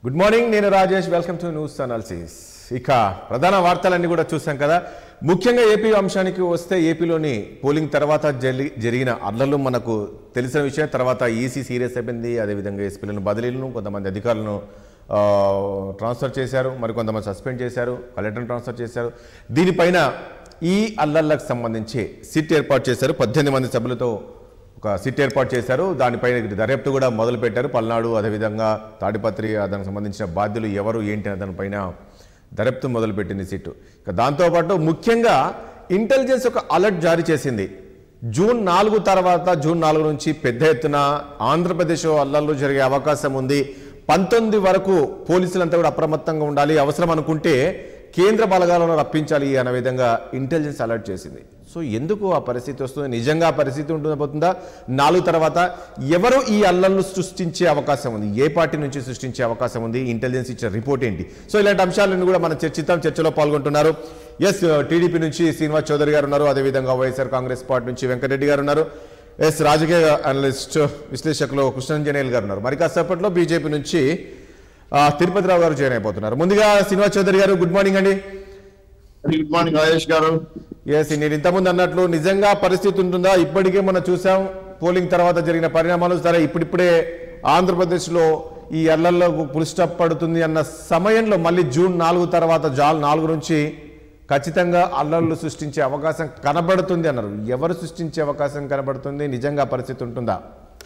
Good morning నేను Rajesh welcome to news analysis ఇక ప్రధాన వార్తలన్నీ కూడా చూసాం కదా ముఖ్యంగా ఏపీ అంశానికి వస్తే ఏపీలోని పోలింగ్ తర్వాత జరి జరిగిన అల్లర్లు మనకు తెలిసిన విషయం తర్వాత ఈసీ సీరియస్ అయిపోయింది అదేవిధంగా ఎస్పీలను బదిలీలను కొంతమంది అధికారులను ఆ, ట్రాన్స్ఫర్ చేశారు మరి కొంతమంది సస్పెండ్ చేశారు కలెక్టర్ని ట్రాన్స్ఫర్ చేశారు దీనిపైన ఈ అల్లర్లకు సంబంధించి సిట్ ఏర్పాటు చేశారు పద్దెనిమిది మంది సభ్యులతో ఒక సిట్ ఏర్పాటు చేశారు దానిపైన దర్యాప్తు కూడా మొదలు పెట్టారు పల్నాడు అదేవిధంగా తాడిపత్రి దానికి సంబంధించిన బాధ్యులు ఎవరు ఏంటి అనే దానిపైన దర్యాప్తు మొదలుపెట్టింది సిట్ ఇక దాంతోపాటు ముఖ్యంగా ఇంటెలిజెన్స్ ఒక అలర్ట్ జారీ చేసింది జూన్ నాలుగు తర్వాత జూన్ నాలుగు నుంచి పెద్ద ఎత్తున ఆంధ్రప్రదేశ్ అల్లర్లు జరిగే అవకాశం ఉంది పంతొమ్మిది వరకు పోలీసులంతా కూడా అప్రమత్తంగా ఉండాలి అవసరం అనుకుంటే కేంద్ర బలగాలను రప్పించాలి అనే విధంగా ఇంటెలిజెన్స్ అలర్ట్ చేసింది సో ఎందుకు ఆ పరిస్థితి వస్తుంది నిజంగా ఆ పరిస్థితి ఉంటుందా నాలుగు తర్వాత ఎవరు ఈ అల్లర్లు సృష్టించే అవకాశం ఉంది ఏ పార్టీ నుంచి సృష్టించే అవకాశం ఉంది ఇంటెలిజెన్స్ ఇచ్చిన రిపోర్ట్ ఏంటి సో ఇలాంటి అంశాలను కూడా మనం చర్చిద్దాం చర్చలో పాల్గొంటున్నారు ఎస్ టీడీపీ నుంచి శ్రీనివాస్ చౌదరి గారు ఉన్నారు అదేవిధంగా వైఎస్ఆర్ కాంగ్రెస్ పార్టీ నుంచి వెంకటరెడ్డి గారు ఉన్నారు ఎస్ రాజకీయ అనలిస్ట్ విశ్లేషకులు కృష్ణంజనేయులు గారు ఉన్నారు మరి కాసేపట్లో బీజేపీ నుంచి ఆ, తిరుపతి రావు గారు జాయిన్ అయిపోతున్నారు ముందుగా శ్రీనివాస్ చౌదరి గారు గుడ్ మార్నింగ్ అండి good morning Rajesh garu yes నేను ఇంతకుముందు అన్నట్లు నిజంగా పరిస్థితి ఉంటుందా ఇప్పటికే మనం చూసాం పోలింగ్ తర్వాత జరిగిన పరిణామాలు సరే ఇప్పుడిప్పుడే ఆంధ్రప్రదేశ్లో ఈ ఎల్లల్లో పులి స్టాప్ పడుతుంది అన్న సమయంలో మళ్ళీ జూన్ నాలుగు తర్వాత జాల్ నాలుగు నుంచి ఖచ్చితంగా అల్లర్లు సృష్టించే అవకాశం కనబడుతుంది అన్నారు ఎవరు సృష్టించే అవకాశం కనబడుతుంది నిజంగా పరిస్థితి ఉంటుందా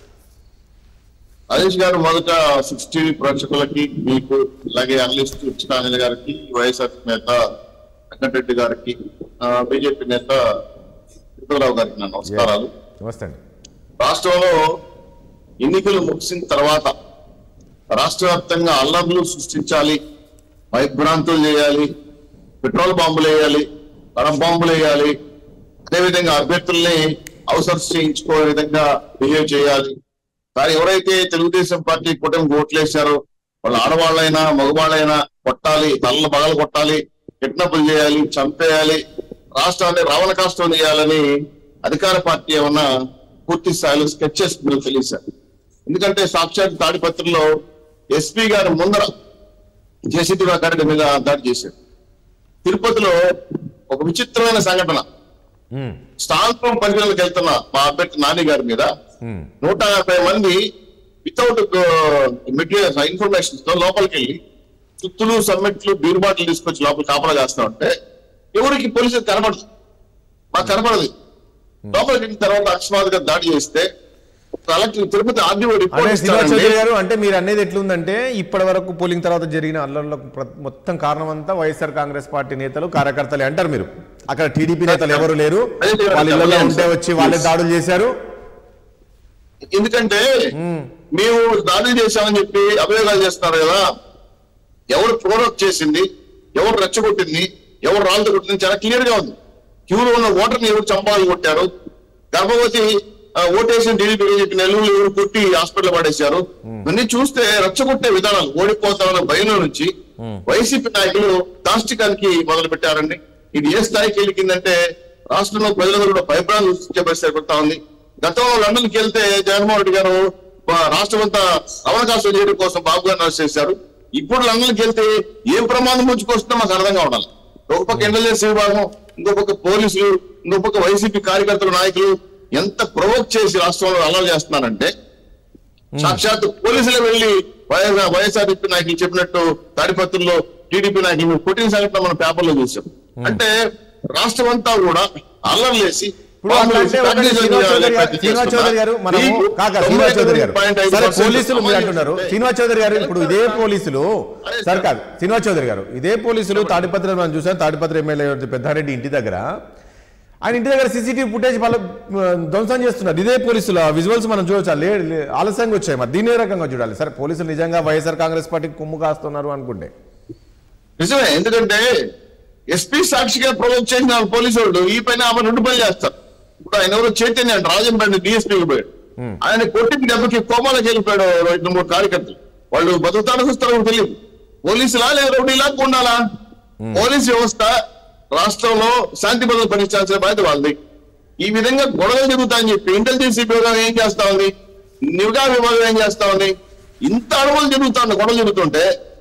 రాజేష్ గారు మొదట సిక్స్ టీవీ ప్రేక్షకులకి మీకు అలాగే అనలిస్ట్ చిన్నానిల గారికి వైఎస్ఆర్ నేత వెంకటరెడ్డి గారికి బీజేపీ నేత తిరుపతిరావు గారికి నా నమస్కారాలు నమస్తే అండి రాష్ట్రంలో ఎన్నికలు ముగిసిన తర్వాత రాష్ట్ర వ్యాప్తంగా అల్లర్లు సృష్టించాలి భయభ్రాంతులు చేయాలి పెట్రోల్ బాంబులు వేయాలి పరం బాంబులు వేయాలి అదేవిధంగా అభ్యర్థుల్ని అవసరం చేయించుకునే విధంగా బిహేవ్ చేయాలి కానీ ఎవరైతే తెలుగుదేశం పార్టీ కూటమి ఓట్లేశారో వాళ్ళ ఆడవాళ్ళైనా మగవాళ్ళైనా కొట్టాలి తలలు బగలు కొట్టాలి కిడ్నాపులు చేయాలి చంపేయాలి రాష్ట్రాన్ని రావణ కాష్టం చేయాలని అధికార పార్టీ ఏమన్నా పూర్తి స్థాయిలో స్కెచెస్ మీరు తెలియశారు ఎందుకంటే సాక్షాత్ తాడిపత్రిలో ఎస్పీ గారి ముందర జేసీటీ గారి మీద దాడి చేశారు తిరుపతిలో ఒక విచిత్రమైన సంఘటన ఉమ్, స్టాంతం పరిశీలనకు వెళ్తున్న మా అభ్యర్థి నాని గారి మీద ఉమ్, నూట యాభై మంది వితౌట్ మెటీరియల్స్ ఇన్ఫర్మేషన్ తో లోపలికి వెళ్ళి చుత్తులు సమ్మెట్లు బీర్ బాటిల్ తీసుకొచ్చి లోపల కాపలా చేస్తా ఉంటే ఎవరికి పోలీసులు కనబడదు మాకు కనబడదు లోపలికి వెళ్ళిన తర్వాత అకస్మాత్తుగా దాడి చేస్తే కలెక్టర్ తిరుపతి ఆర్డీఓ అంటే రిపోర్ట్ శ్రీనివాస్ ఇస్తారండి చౌదరి గారు అంటే మీరు అనేది ఎట్లుందంటే ఇప్పటి వరకు పోలింగ్ తర్వాత జరిగిన అల్లర్లకు ప్ర- మొత్తం కారణం అంతా వైఎస్ఆర్ కాంగ్రెస్ పార్టి నేతలు కార్యకర్తలే అంటారు మీరు అక్కడ టీడీపీ నేతలు ఎవరు లేరు అదే నేను వాళ్ళ ఇళ్లలో చెప్పాను ఉంటే సార్. వచ్చి వాళ్ళే దాడులు చేశారు ఎందుకంటే మేము దాడులు చేశామని చెప్పి అభియోగాలు చేస్తున్నారు కదా ఎవరు ప్రోడక్ట్ చేసింది ఎవరు రెచ్చగొట్టింది ఎవరు రాళ్ళతో కొట్టింది చాలా క్లియర్ గా ఉంది క్యూలో ఉన్న ఓటర్ని ఎవరు చంపాలని కొట్టారు గర్భవతి ఆ, ఓటేసిన టీడీపీ చెప్పి నెల్లూరు ఎవరు కొట్టి హాస్పిటల్ పడేశారు ఇవన్నీ చూస్తే రెచ్చగొట్టే విధానాలు ఓడిపోతామన్న భయంలో నుంచి వైసీపీ నాయకులు దాష్టికానికి మొదలు పెట్టారండి ఇది ఏ స్థాయికి వెళ్ళిందంటే రాష్ట్రంలో ప్రజలందరూ కూడా భయభ్రాంతి సృష్టించే పరిస్థితి ఏర్పడతా ఉంది గతంలో లండన్కి వెళ్తే జగన్మోహన్ రెడ్డి గారు ఆ, రాష్ట్రం అంతా అవకాశం చేయడం కోసం బాబు గారు అరెస్ట్ చేశారు ఇప్పుడు లండన్కి వెళ్తే ఏం ప్రమాదం ముంచుకొస్తుందో మాకు అర్థంగా ఉండాలి ఒక పక్క ఇంటెలిజెన్స్ విభాగం ఇంకో పక్క పోలీసులు ఇంకో పక్క వైసీపీ కార్యకర్తలు నాయకులు ఎంత ప్రొవోక్ చేసి రాష్ట్రంలో అల్లరి చేస్తున్నారంటే సాక్షాత్ పోలీసులు వెళ్లి వైఎస్ఆర్ వైఎస్ఆర్పీ నాయకులు చెప్పినట్టు తాడిపత్రుల్లో టీడీపీ నాయకులు కొట్టిన సంఘటన మనం పేపర్లో చూసాం అంటే రాష్ట్రం అంతా కూడా అల్లర్లేసి ఇప్పుడు అట్లా అంటే ఒకటి శ్రీనివాస్ చౌదరి గారు శ్రీనివాస్ చౌదరి గారు మనము కాక శ్రీనివాస్ చౌదరి గారు సరే పోలీసులు మీరు అంటున్నారు శ్రీనివాస్ చౌదరి గారు ఇప్పుడు ఇదే పోలీసులు సరే కాదు శ్రీనివాస్ చౌదరి గారు ఇదే పోలీసులు తాడిపత్రి మనం చూసాం తాడిపత్రి ఎమ్మెల్యే పెద్దారెడ్డి ఇంటి దగ్గర ఆయన ఇంటి దగ్గర సీసీటీవీ ఫుటేజ్ వాళ్ళు ఆ, ధ్వంసం చేస్తున్నారు ఇదే పోలీసులు విజువల్స్ మనం చూడొచ్చు లే లే- ఆలస్యంగా వచ్చాయి మరి దీని ఏ రకంగా చూడాలి సరే పోలీసులు నిజంగా వైఎస్ఆర్ కాంగ్రెస్ పార్టీకి కొమ్ము కాస్తున్నారు అనుకుంటే నిజమే ఎందుకంటే ఎస్పీ సాక్షిగా ప్రొవోక్ చేసిన వాళ్ళ పోలీసు వాళ్ళు ఈ పైన ఆమె రెండు పనులు చేస్తారు ఇప్పుడు ఆయన ఎవరో చైతన్య అంట రాజంపేట డిఎస్పీకి పోయాడు ఆయన కొట్టిన దెబ్బకి కోమాలకు వెళ్ళిపోయాడు రెండు మూడు కార్యకర్తలు వాళ్ళు బతుకుతాను చూస్తారో తెలియదు పోలీసులా లేదా రౌడీలా ఉండాలా పోలీస్ వ్యవస్థ రాష్ట్రంలో శాంతి భద్రత పనిచేయాల్సిన బాధ్యత వాళ్ళది ఈ విధంగా గొడవలు జరుగుతాయని చెప్పి ఇంటెలిజెన్స్ విభాగం ఏం చేస్తా ఉంది నిఘా విభాగం ఏం చేస్తా ఉంది ఇంత అడవులు జరుగుతా ఉంది గొడవలు జరుగుతుంటే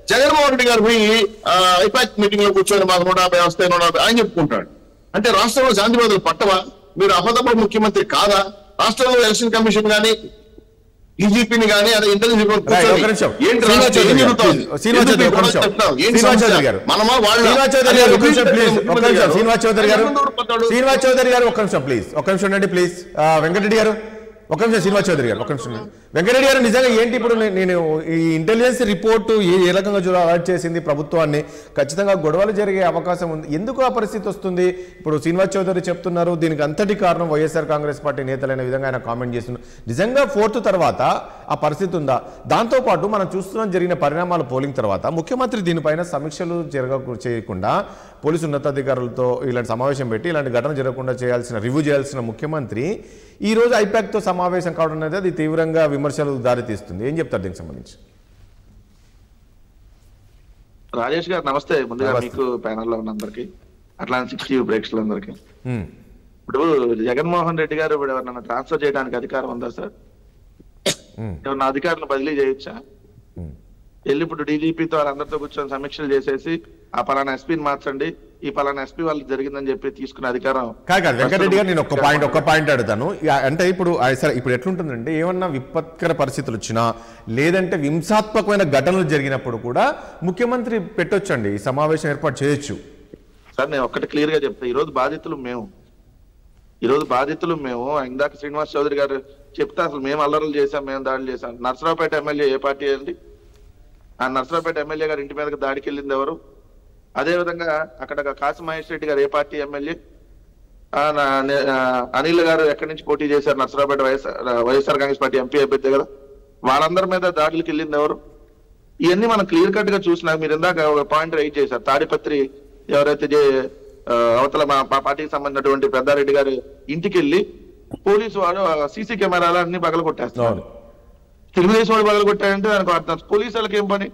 జగన్మోహన్ రెడ్డి గారు పోయి ఐపాక్ మీటింగ్ లో కూర్చొని మాకు నూట యాభై వస్తాయి నూట యాభై ఆయన చెప్పుకుంటాడు అంటే రాష్ట్రంలో శాంతి భద్రతలు పట్టవా మీరు అబద్ధపు ముఖ్యమంత్రి కాదా రాష్ట్రంలో ఎలక్షన్ కమిషన్ గానీ డీజీపీని గానీ అదే ఇంటెలిజెన్స్ రైట్, ఒక నిమిషం. ఏంటి శ్రీనివాస్ రాష్ట్రం ఏం చౌదరి గారు, జరుగుతోంది? శ్రీనివాస్ ఎందుకు చౌదరి ఈ ఒక గొడవ నిమిషం. చెప్తున్నావు? ఏంటి శ్రీనివాస్ సమస్య? చౌదరి గారు. మనమా వాళ్ళ శ్రీనివాస్ చౌదరి గారు ఒక నిమిషం ప్లీజ్ ఒక నిమిషం శ్రీనివాస్ చౌదరి గారు శ్రీనివాస్ శ్రీనివాస్ చౌదరి గారు ఒక నిమిషం ప్లీజ్ ఒక నిమిషం ఉండండి ప్లీజ్ ఆ, వెంకటరెడ్డి గారు ఒక నిమిషం శ్రీనివాస్ చౌదరి గారు ఒక నిమిషం ఉండండి. వెంకటరెడ్డి గారు నిజంగా ఏంటి ఇప్పుడు నే- నేను ఈ ఇంటెలిజెన్స్ రిపోర్టు ఏ ఏ రకంగా చూడ అలర్ట్ చేసింది ప్రభుత్వాన్ని ఖచ్చితంగా గొడవలు జరిగే అవకాశం ఉంది ఎందుకు ఆ పరిస్థితి వస్తుంది ఇప్పుడు శ్రీనివాస్ చౌదరి చెప్తున్నారు దీనికి అంతటి కారణం వైఎస్ఆర్ కాంగ్రెస్ పార్టీ నేతలైన విధంగా ఆయన కామెంట్ చేస్తున్నారు నిజంగా ఫోర్త్ తర్వాత ఆ పరిస్థితి ఉందా దాంతోపాటు మనం చూస్తున్నాం జరిగిన పరిణామాలు పోలింగ్ తర్వాత ముఖ్యమంత్రి దీనిపైన సమీక్షలు జరగ చేయకుండా పోలీసు ఉన్నతాధికారులతో ఇలాంటి సమావేశం పెట్టి ఇలాంటి ఘటన జరగకుండా చేయాల్సిన రివ్యూ చేయాల్సిన ముఖ్యమంత్రి ఈ రోజు ఐపాక్తో సమావేశం కావడం అనేది అది తీవ్రంగా విమర్శలు దారితీస్తుంది ఏం చెప్తారు దీనికి సంబంధించి రాజేష్ గారు నమస్తే ముందుగా నమస్తే. మీకు ప్యానల్ లో ఉన్న అందరికి అట్లాంటి సిక్స్ టీవీ ప్రేక్షకులందరికీ ఉమ్, ఇప్పుడు జగన్మోహన్ రెడ్డి గారు ఇప్పుడు ఎవరినైనా ట్రాన్స్ఫర్ చేయడానికి అధికారం ఉందా సార్ ఉమ్, ఎవరిన అధికారులను బదిలీ చేయొచ్చా ఉమ్. వెళ్ళి ఇప్పుడు డీజీపీతో వాళ్ళందరితో కూర్చొని సమీక్షలు చేసేసి ఆ పలానా ఎస్పీని మార్చండి ఈ పలానా ఎస్పీ వాళ్ళకి జరిగిందని చెప్పి తీసుకునే అధికారం కాదు కాదు వెంకటరెడ్డి గారు నేను ఒక పాయింట్ ఒక పాయింట్ అడుగుతాను యా, అంటే ఇప్పుడు ఆ, సరే ఇప్పుడు ఎట్లుంటుందంటే ఏమన్నా విపత్కర పరిస్థితులు వచ్చినా లేదంటే హింసాత్మకమైన ఘటనలు జరిగినప్పుడు కూడా ముఖ్యమంత్రి పెట్టొచ్చండి ఈ సమావేశం ఏర్పాటు చేయొచ్చు సార్ నేను ఒక్కటి క్లియర్ గా చెప్తా ఈ రోజు బాధితులు మేము ఈ రోజు బాధితులు మేము ఇందాక శ్రీనివాస్ చౌదరి గారు చెప్తే అసలు మేము అల్లర్లు చేశాం మేము దాడులు చేశాం నర్సరావుపేట ఎమ్మెల్యే ఏ పార్టీ అండి ఆ నర్సరావుపేట ఎమ్మెల్యే గారు ఇంటి మీదకి దాడికి వెళ్ళింది ఎవరు అదే విధంగా అక్కడ కాశీ మహేష్ రెడ్డి గారు ఏ పార్టీ ఎమ్మెల్యే ఆ, నా- నే- ఆ, అనిల్ గారు ఎక్కడి నుంచి పోటీ చేశారు Narasaraopet YSR YSR Congress party MP అభ్యర్థి కదా వాళ్ళందరి మీద దాడులకు వెళ్ళింది ఎవరు ఇవన్నీ మనం క్లియర్ కట్ గా చూసినా మీరు ఇందాక ఒక పాయింట్ రైట్ చేశారు తాడిపత్రి ఎవరైతే జే- ఆ, అవతల మా మా పార్టీకి సంబంధించినటువంటి పెద్దారెడ్డి గారు ఇంటికి వెళ్ళి పోలీసు వాడు సీసీ కెమెరాలు అన్ని పగల కొట్టేస్తున్నారు అవును తెలుగుదేశం వాడు పగల కొట్టారంటే దానికి అర్థం పోలీసు వాళ్ళకి ఏం పని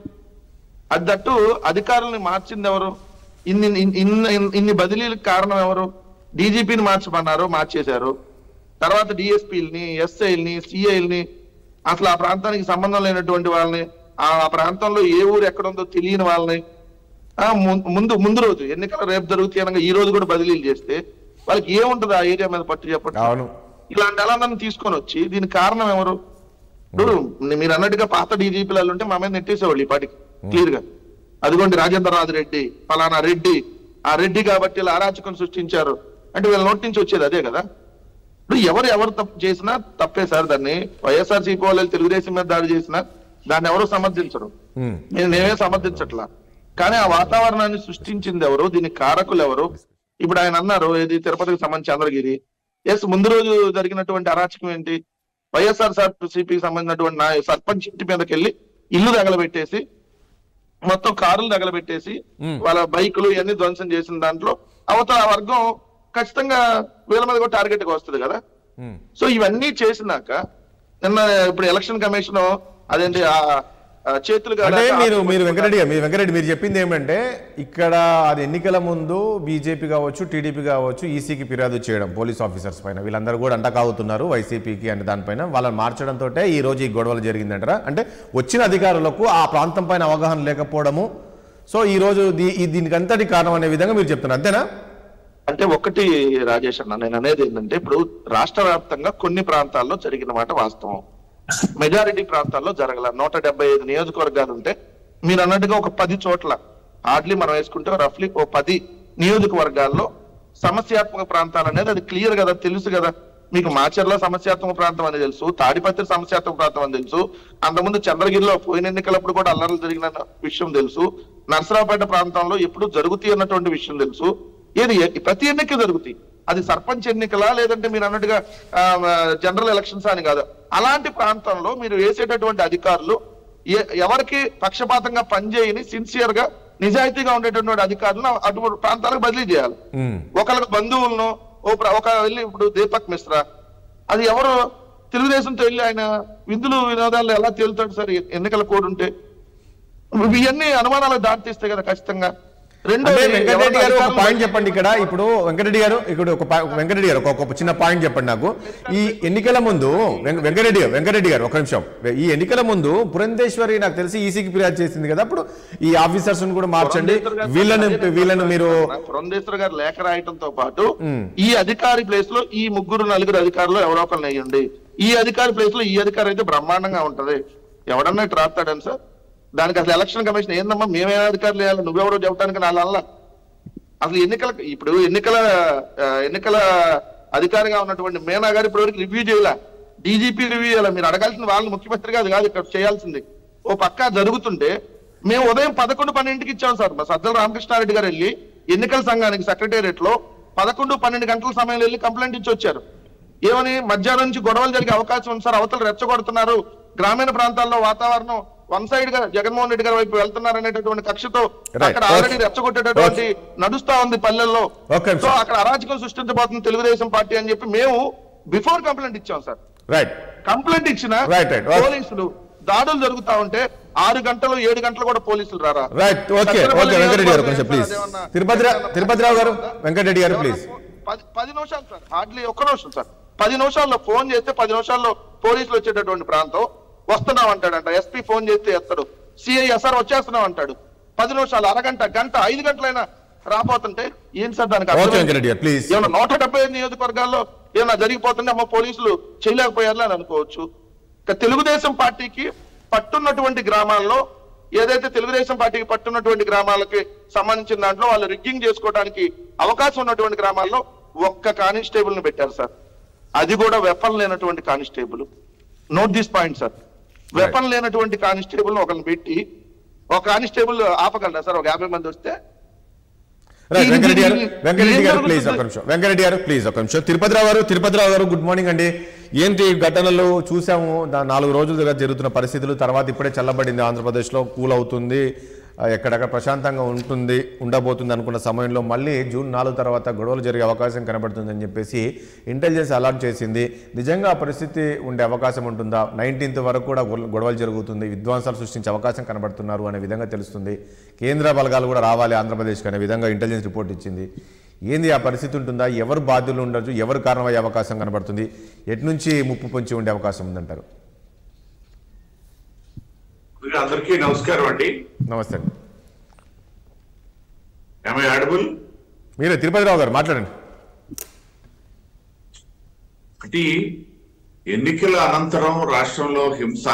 అది తట్టు అధికారుల్ని మార్చింది ఎవరు ఇన్ని ఇన్ని- ఇన్ని ఇన్ని బదిలీలకు కారణం ఎవరు డీజీపీని మార్చమన్నారు మార్చేశారు తర్వాత డిఎస్పీలని ఎస్ఐల్ని సిఐల్ని అసలు ఆ ప్రాంతానికి సంబంధం లేనటువంటి వాళ్ళని ఆ ఆ ప్రాంతంలో ఏ ఊరు ఎక్కడ ఉందో తెలియని వాళ్ళని ఆ ము- ముందు ముందు రోజు ఎన్నికలు రేపు జరుగుతాయి అనగా ఈ రోజు కూడా బదిలీలు చేస్తే వాళ్ళకి ఏముంటది ఆ ఏరియా మీద పట్టు చెప్పండి అవును ఇలాంటి వాళ్ళందరిని తీసుకొని వచ్చి దీనికి కారణం ఎవరు ఇప్పుడు మీరు అన్నట్టుగా పాత డీజీపీలు ఉంటే మా మీద నెట్టేసేవాళ్ళు ఈ పాటికి క్లియర్ గా అదిగోండి రాజేంద్ర రాజు రెడ్డి ఫలానా రెడ్డి ఆ రెడ్డి కాబట్టి ఇలా అరాచకం సృష్టించారు అంటే వీళ్ళ నోటి నుంచి వచ్చేది అదే కదా ఇప్పుడు ఎవరు ఎవరు తప్పు చేసినా తప్పే సార్ దాన్ని వైఎస్ఆర్ సిపి వాళ్ళు తెలుగుదేశం మీద దాడి చేసినా దాన్ని ఎవరు సమర్థించరు ఉమ్, నేను నేనే సమర్థించట్లా కానీ ఆ వాతావరణాన్ని సృష్టించింది ఎవరు దీనికి కారకులు ఎవరు ఇప్పుడు ఆయన అన్నారు ఏది తిరుపతికి సంబంధించి చంద్రగిరి ఎస్ ముందు రోజు జరిగినటువంటి అరాచకం ఏంటి వైఎస్ఆర్ సిపికి సంబంధించినటువంటి నా సర్పంచ్ ఇంటి మీదకి వెళ్ళి ఇల్లు తగలబెట్టేసి మొత్తం కారులు తగలబెట్టేసి Hmm. వాళ్ళ బైకులు ఇవన్నీ ధ్వంసం చేసిన దాంట్లో అవతల వర్గం ఖచ్చితంగా వీళ్ళ మీద కూడా టార్గెట్ గా వస్తుంది కదా ఉమ్. సో ఇవన్నీ చేసినాక నిన్న ఇప్పుడు ఎలక్షన్ కమిషన్ అదేంటి ఆ ఆ చేతులు అంటే కాలాక మీరు ఆకులు మీరు పట్టుకుంటా- వెంకరెడ్డి గారు మీరు వెంకరెడ్డి మీరు చెప్పింది ఏమంటే ఇక్కడ అది ఎన్నికల ముందు బీజేపీ కావచ్చు టీడీపీ కావచ్చు ఈసీకి ఫిర్యాదు చేయడం పోలీస్ ఆఫీసర్స్ పైన వీళ్ళందరూ కూడా అంటకాగుతున్నారు వైసీపీకి అనే దానిపైన వాళ్ళని మార్చడంతో ఈ రోజు ఈ గొడవలు జరిగిందంటారా అంటే వచ్చిన అధికారులకు ఆ ప్రాంతం పైన అవగాహన లేకపోవడము సో ఈ రోజు దీ- ఈ దీనికి అంతటి కారణం అనే విధంగా మీరు చెప్తున్నారు అంతేనా అంటే ఒకటి రాజేష్ అన్న నేను అనేది ఏంటంటే ఇప్పుడు రాష్ట్ర వ్యాప్తంగా కొన్ని ప్రాంతాల్లో జరిగిన మాట వాస్తవం మెజారిటీ ప్రాంతాల్లో జరగల నూట డెబ్బై ఐదు నియోజకవర్గాలు ఉంటే మీరు అన్నట్టుగా ఒక పది చోట్ల హార్డ్లీ మనం వేసుకుంటే రఫ్లీ ఓ పది నియోజకవర్గాల్లో సమస్యాత్మక ప్రాంతాలు అనేది అది క్లియర్ కదా తెలుసు కదా మీకు మాచర్ల సమస్యాత్మక ప్రాంతం అని తెలుసు తాడిపత్రి సమస్యాత్మక ప్రాంతం అని తెలుసు అంతకుముందు చంద్రగిరిలో పోయిన ఎన్నికలప్పుడు కూడా అల్లర్లు జరిగిన విషయం తెలుసు నర్సరావుపేట ప్రాంతంలో ఎప్పుడు జరుగుతాయి అన్నటువంటి విషయం తెలుసు ఏది ఏ- ప్రతి ఎన్నిక జరుగుతాయి అది సర్పంచ్ ఎన్నికలా లేదంటే మీరు అన్నట్టుగా ఆ, జనరల్ ఎలక్షన్స్ అని కాదు అలాంటి ప్రాంతంలో మీరు వేసేటటువంటి అధికారులు ఏ- ఎవరికి పక్షపాతంగా పనిచేయని సిన్సియర్ గా నిజాయితీగా ఉండేటటువంటి అధికారులను అటువంటి ప్రాంతాలకు బదిలీ చేయాలి ఉమ్. ఒకళ్ళకి బంధువులను ఓ ప్ర- ఒక వెళ్ళి ఇప్పుడు దీపక్ మిశ్రా అది ఎవరు తెలుగుదేశంతో వెళ్ళి ఆయన విందులు వినోదాల్లో ఎలా తేలుతాడు సార్ ఎన్నికల కోడ్ ఉంటే ఇవన్నీ అనుమానాలకు దారితీస్తాయి కదా ఖచ్చితంగా రెండోది అంటే వెంకటరెడ్డి గారు ఒక ఎవరైనా పాయింట్ చెప్పండి ఇక్కడ ఇప్పుడు వెంకటరెడ్డి గారు ఇక్కడ ఒక పా- వెంకటరెడ్డి గారు ఒక ఒక చిన్న పాయింట్ చెప్పండి నాకు ఈ ఎన్నికల ముందు వెం- వెంకటరెడ్డి గారు వెంకటరెడ్డి గారు ఒక నిమిషం ఈ ఎన్నికల ముందు పురంధేశ్వరి నాకు తెలిసి ఈసీకి ఫిర్యాదు చేసింది కదా అప్పుడు ఈ ఆఫీసర్స్ కూడా మార్చండి పురంధేశ్వర్ గారు వీళ్ళని అదే వీళ్ళని మీరు పురంధేశ్వర్ గారు లేఖ రాయటంతో పాటు ఈ అధికారి ప్లేస్ లో ఈ ముగ్గురు నలుగురు అధికారులు ఎవరో ఒకరిని వేయండి ఈ అధికారి ప్లేస్ లో ఈ అధికారి అయితే బ్రహ్మాండంగా ఉంటది ఎవడన్నా ఇటు రాస్తాడని సార్ దానికి అసలు ఎలక్షన్ కమిషన్ ఏందమ్మా మేమే అధికారులు వేయాలి నువ్వెవరో చెప్పడానికి నా వల్ల అసలు ఎన్నికల ఇప్పుడు ఎన్నికల ఆ, ఎన్నికల అధికారిగా ఉన్నటువంటి మేనా గారు ఇప్పటివరకు రివ్యూ చేయాల డీజీపీ రివ్యూ చేయాలి మీరు అడగాల్సిన వాళ్ళు ముఖ్యమంత్రి కాదు కాదు ఇక్కడ చేయాల్సింది ఓ పక్క జరుగుతుంటే మేము ఉదయం పదకొండు పన్నెండుకి ఇచ్చాం సార్ మా సజ్జల రామకృష్ణారెడ్డి గారు వెళ్ళి ఎన్నికల సంఘానికి సెక్రటేరియట్ లో పదకొండు పన్నెండు గంటల సమయంలో వెళ్ళి కంప్లైంట్ ఇచ్చి వచ్చారు ఏమని మధ్యాహ్నం నుంచి గొడవలు జరిగే అవకాశం ఉంది సార్ అవతలు రెచ్చగొడుతున్నారు గ్రామీణ ప్రాంతాల్లో వాతావరణం వన్ సైడ్ గా జగన్మోహన్ రెడ్డి గారి వైపు వెళ్తున్నారు అనేటటువంటి కక్షతో Right. అక్కడ ఆల్రెడీ రెచ్చగొట్టేటటువంటి నడుస్తా ఉంది పల్లెల్లో Okay, సో sir. అక్కడ అరాచకం సృష్టించబోతుంది తెలుగుదేశం పార్టీ అని చెప్పి మేము బిఫోర్ కంప్లైంట్ ఇచ్చాం సార్ రైట్ కంప్లైంట్ ఇచ్చిన Right, right. Okay. పోలీసులు దాడులు జరుగుతా ఉంటే ఆరు గంటలు ఏడు గంటలు కూడా పోలీసులు రారా right okay Sattenapalli okay Venkata Reddy garu కొంచెం నియోజకవర్గం ప్లీజ్ అదేమన్నా- తిరుపతి రా- తిరుపతి రావు గారు వెంకటరెడ్డి గారు ప్లీజ్ పది పది నిమిషాలు సార్ హార్డ్లీ ఒక్క నిమిషం సార్ పది నిమిషాల్లో ఫోన్ చేస్తే పది నిమిషాల్లో పోలీసులు వచ్చేటటువంటి ప్రాంతం వస్తున్నాం అంటాడంట ఎస్పీ ఫోన్ చేస్తే ఎత్తడు సిఐ ఎస్ఆర్ వచ్చేస్తున్నాం అంటాడు పది నిమిషాలు అరగంట గంట ఐదు గంటలైనా రాబోతుంటే ఏం సార్ దానికి ఓకే అర్థం ఏంటి? వెంకటరెడ్డి గారు ప్లీజ్ ఏమన్నా నూట డెబ్బై ఐదు నియోజకవర్గాల్లో ఏమన్నా జరిగిపోతుంటే అమ్మ పోలీసులు చేయలేకపోయారు అని అనుకోవచ్చు ఇక తెలుగుదేశం పార్టీకి పట్టున్నటువంటి గ్రామాల్లో ఏదైతే తెలుగుదేశం పార్టీకి పట్టున్నటువంటి గ్రామాలకి సంబంధించిన దాంట్లో వాళ్ళు రిగ్గింగ్ చేసుకోవడానికి అవకాశం ఉన్నటువంటి గ్రామాల్లో ఒక్క కానిస్టేబుల్ ని పెట్టారు సార్ అది కూడా వెపన్ లేనటువంటి constable note this point sir weapon లేనటువంటి కానిస్టేబుల్ ఒకరిని పెట్టి ఒక కానిస్టేబుల్ ఆపగలరా సార్ ఒక యాభై మంది వస్తే రైట్ ఇది- వెంకరెడ్డి గారు ఇది- వెంకరెడ్డి ఏం గారు ప్లీజ్ జరుగుతుంది? ఒక నిమిషం వెంకరెడ్డి గారు ప్లీజ్ ఒక నిమిషం తిరుపతిరావు గారు తిరుపతిరావు గారు గుడ్ మార్నింగ్ అండి ఏంటి ఈ ఘటనలు చూసాము దా- నాలుగు రోజులుగా జరుగుతున్న పరిస్థితులు తర్వాత ఇప్పుడే చల్లబడింది ఆంధ్రప్రదేశ్లో కూల్ అవుతుంది ఆ, ఎక్కడెక్కడ ప్రశాంతంగా ఉంటుంది ఉండబోతుంది అనుకున్న సమయంలో మళ్ళీ జూన్ నాలుగు తర్వాత గొడవలు జరిగే అవకాశం కనబడుతుందని చెప్పేసి ఇంటెలిజెన్స్ అలర్ట్ చేసింది నిజంగా ఆ పరిస్థితి ఉండే అవకాశం ఉంటుందా నైన్టీన్త్ వరకు కూడా గొడవ- గొడవలు జరుగుతుంది విధ్వంసాలు సృష్టించే అవకాశం కనబడుతున్నారు అనే విధంగా తెలుస్తుంది కేంద్ర బలగాలు కూడా రావాలి ఆంధ్రప్రదేశ్కి అనే విధంగా ఇంటెలిజెన్స్ రిపోర్ట్ ఇచ్చింది ఏంది ఆ పరిస్థితి ఉంటుందా ఎవరు బాధ్యులు ఉండొచ్చు ఎవరు కారణమయ్యే అవకాశం కనబడుతుంది ఎటు నుంచి ముప్పు పొంచి ఉండే అవకాశం ఉందంటారు ముందుగా అందరికీ నమస్కారం అండి నమస్తే అండి ఐ ఆడబుల్ మీరే తిరుపతిరావు గారు మాట్లాడండి ఒకటి ఎన్నికల అనంతరం రాష్ట్రంలో హింస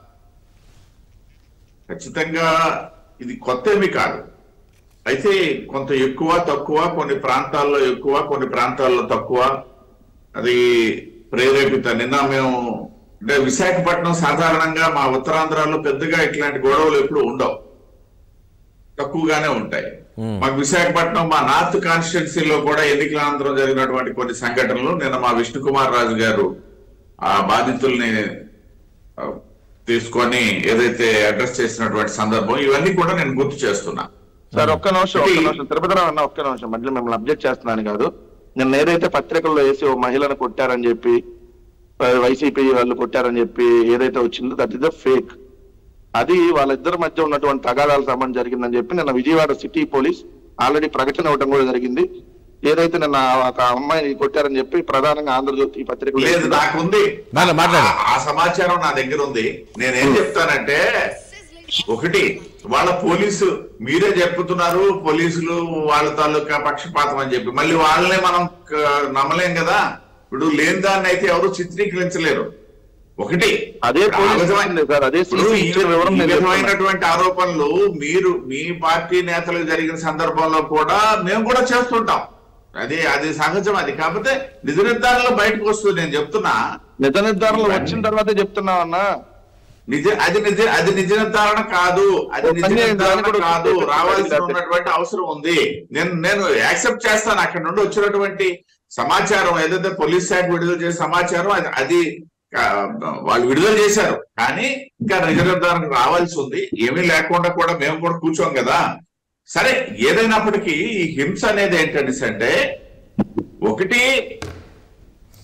ఖచ్చితంగా ఇది కొత్త ఏమీ కాదు అయితే కొంత ఎక్కువ తక్కువ కొన్ని ప్రాంతాల్లో ఎక్కువ కొన్ని ప్రాంతాల్లో తక్కువ అది ప్రేరేపిత నిన్న మేము అంటే విశాఖపట్నం సాధారణంగా మా ఉత్తరాంధ్రలో పెద్దగా ఇట్లాంటి గొడవలు ఎప్పుడు ఉండవు తక్కువగానే ఉంటాయి మాకు విశాఖపట్నం మా నార్త్ కాన్స్టిట్యున్సీలో కూడా ఎన్నికల అనంతరం జరిగినటువంటి కొన్ని సంఘటనలు నిన్న మా విష్ణుకుమార్ రాజు గారు ఆ బాధితుల్ని ఆ, తీసుకొని ఏదైతే అడ్రస్ చేసినటువంటి సందర్భం ఇవన్నీ కూడా నేను గుర్తు చేస్తున్నా సార్ ఒక్క నిమిషం ఒక్క ఇది- నిమిషం తిరుపతిరావు అన్న ఒక్క నిమిషం మధ్యలో మిమ్మల్ని అబ్జెక్ట్ చేస్తున్నాను కాదు నిన్న ఏదైతే పత్రికల్లో వేసి ఓ మహిళను కొట్టారని చెప్పి ఆ, వైసీపీ వాళ్ళు కొట్టారని చెప్పి ఏదైతే వచ్చిందో దట్ ఇస్ ద ఫేక్ అది వాళ్ళిద్దరి మధ్య ఉన్నటువంటి తగాదాల సంబంధం జరిగిందని చెప్పి నిన్న విజయవాడ సిటీ పోలీస్ ఆల్రెడీ ప్రకటన ఇవ్వడం కూడా జరిగింది ఏదైతే నిన్న ఒక అమ్మాయిని కొట్టారని చెప్పి ప్రధానంగా ఆంధ్రజ్యోతి పత్రికలో లేదు వేసిందో- నాకుంది నాన్న, మాట్లాడు. ఆ- ఆ సమాచారం నా దగ్గర ఉంది నేనేం చెప్తానంటే ఒకటి వాళ్ళ పోలీసు మీరే చెప్పుతున్నారు పోలీసులు వాళ్ళ తాలూకా పక్షపాతం అని చెప్పి మళ్ళీ వాళ్ళనే మనం క- నమ్మలేం కదా ఇప్పుడు లేని దాన్ని అయితే ఎవరు చిత్రీకరించలేరు ఒకటి అదే ఇప్పుడు ఆ పోలీసు విధమైన- ఇచ్చింది సార్, అదే ఇప్పుడు సీసీ ఈ- ఇచ్చిన వివరం ఈ నేను చెప్తున్నా. విధమైనటువంటి ఆరోపణలు మీరు మీ పార్టీ నేతలకు జరిగిన సందర్భంలో కూడా మేము కూడా చేస్తుంటాం అది అది సహజం అది కాకపోతే నిజ నిర్ధారణలో బయటకు వస్తుంది నేను చెప్తున్నా నిజ నిర్ధారణలు వచ్చిన తర్వాతే చెప్తున్నామన్నా నిజ అది నిజ అది నిజ నిర్ధారణ కాదు అది నిజ అన్నీ నిర్ధారణ దాన్ని కూడా కాదు గుర్తు రావాల్సి పెట్టుకోవాలి. ఉన్నటువంటి అవసరం ఉంది నేను నేను యాక్సెప్ట్ చేస్తాను అక్కడ నుండి వచ్చినటువంటి సమాచారం ఏదైతే పోలీస్ శాఖ విడుదల చేసిన సమాచారం అది అది ఆ, వాళ్ళు విడుదల చేశారు కానీ ఇంకా నిజ నిర్ధారణకు రావాల్సి ఉంది ఏమీ లేకుండా కూడా మేము కూడా కూర్చోం కదా సరే ఏదైనప్పటికీ ఈ హింస అనేది ఏంటనేసి అంటే ఒకటి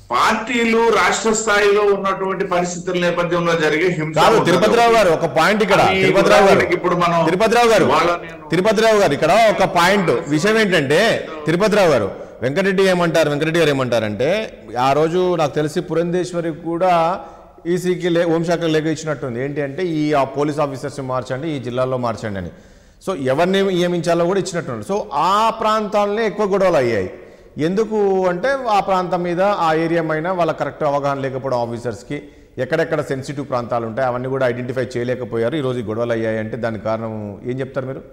పార్టీలు రాష్ట్ర స్థాయిలో ఉన్నటువంటి పరిస్థితుల నేపథ్యంలో జరిగే హింస కాదు ఉన్నది. తిరుపతిరావు గారు ఒక పాయింట్ ఇక్కడ అది తిరుపతిరావు గారు ఉదాహరణకి ఇప్పుడు మనం తిరుపతిరావు గారు ఇవాళ నేను- తిరుపతిరావు గారు ఇక్కడ ఒక పాయింట్ విషయం ఏంటంటే తిరుపతిరావు గారు వెంకటరెడ్డి ఏమంటారు వెంకటరెడ్డి గారు ఏమంటారంటే ఆ రోజు నాకు తెలిసి పురంధేశ్వరి కూడా ఈసీకి లే హోంశాఖ లేఖ ఇచ్చినట్టుంది ఏంటి అంటే ఈ ఆ పోలీస్ ఆఫీసర్స్ మార్చండి ఈ జిల్లాల్లో మార్చండి అని సో ఎవరిని నియమించాలో కూడా ఇచ్చినట్టుంది సో ఆ ప్రాంతాలనే ఎక్కువ గొడవలు అయ్యాయి ఎందుకు అంటే ఆ ప్రాంతం మీద ఆ ఏరియా పైన వాళ్ళ కరెక్ట్ అవగాహన లేకపోవడం ఆఫీసర్స్కి ఎక్కడెక్కడ సెన్సిటివ్ ప్రాంతాలు ఉంటాయి అవన్నీ కూడా ఐడెంటిఫై చేయలేకపోయారు ఈరోజు ఈ గొడవలు అయ్యాయి అంటే దానికి కారణం ఏం చెప్తారు మీరు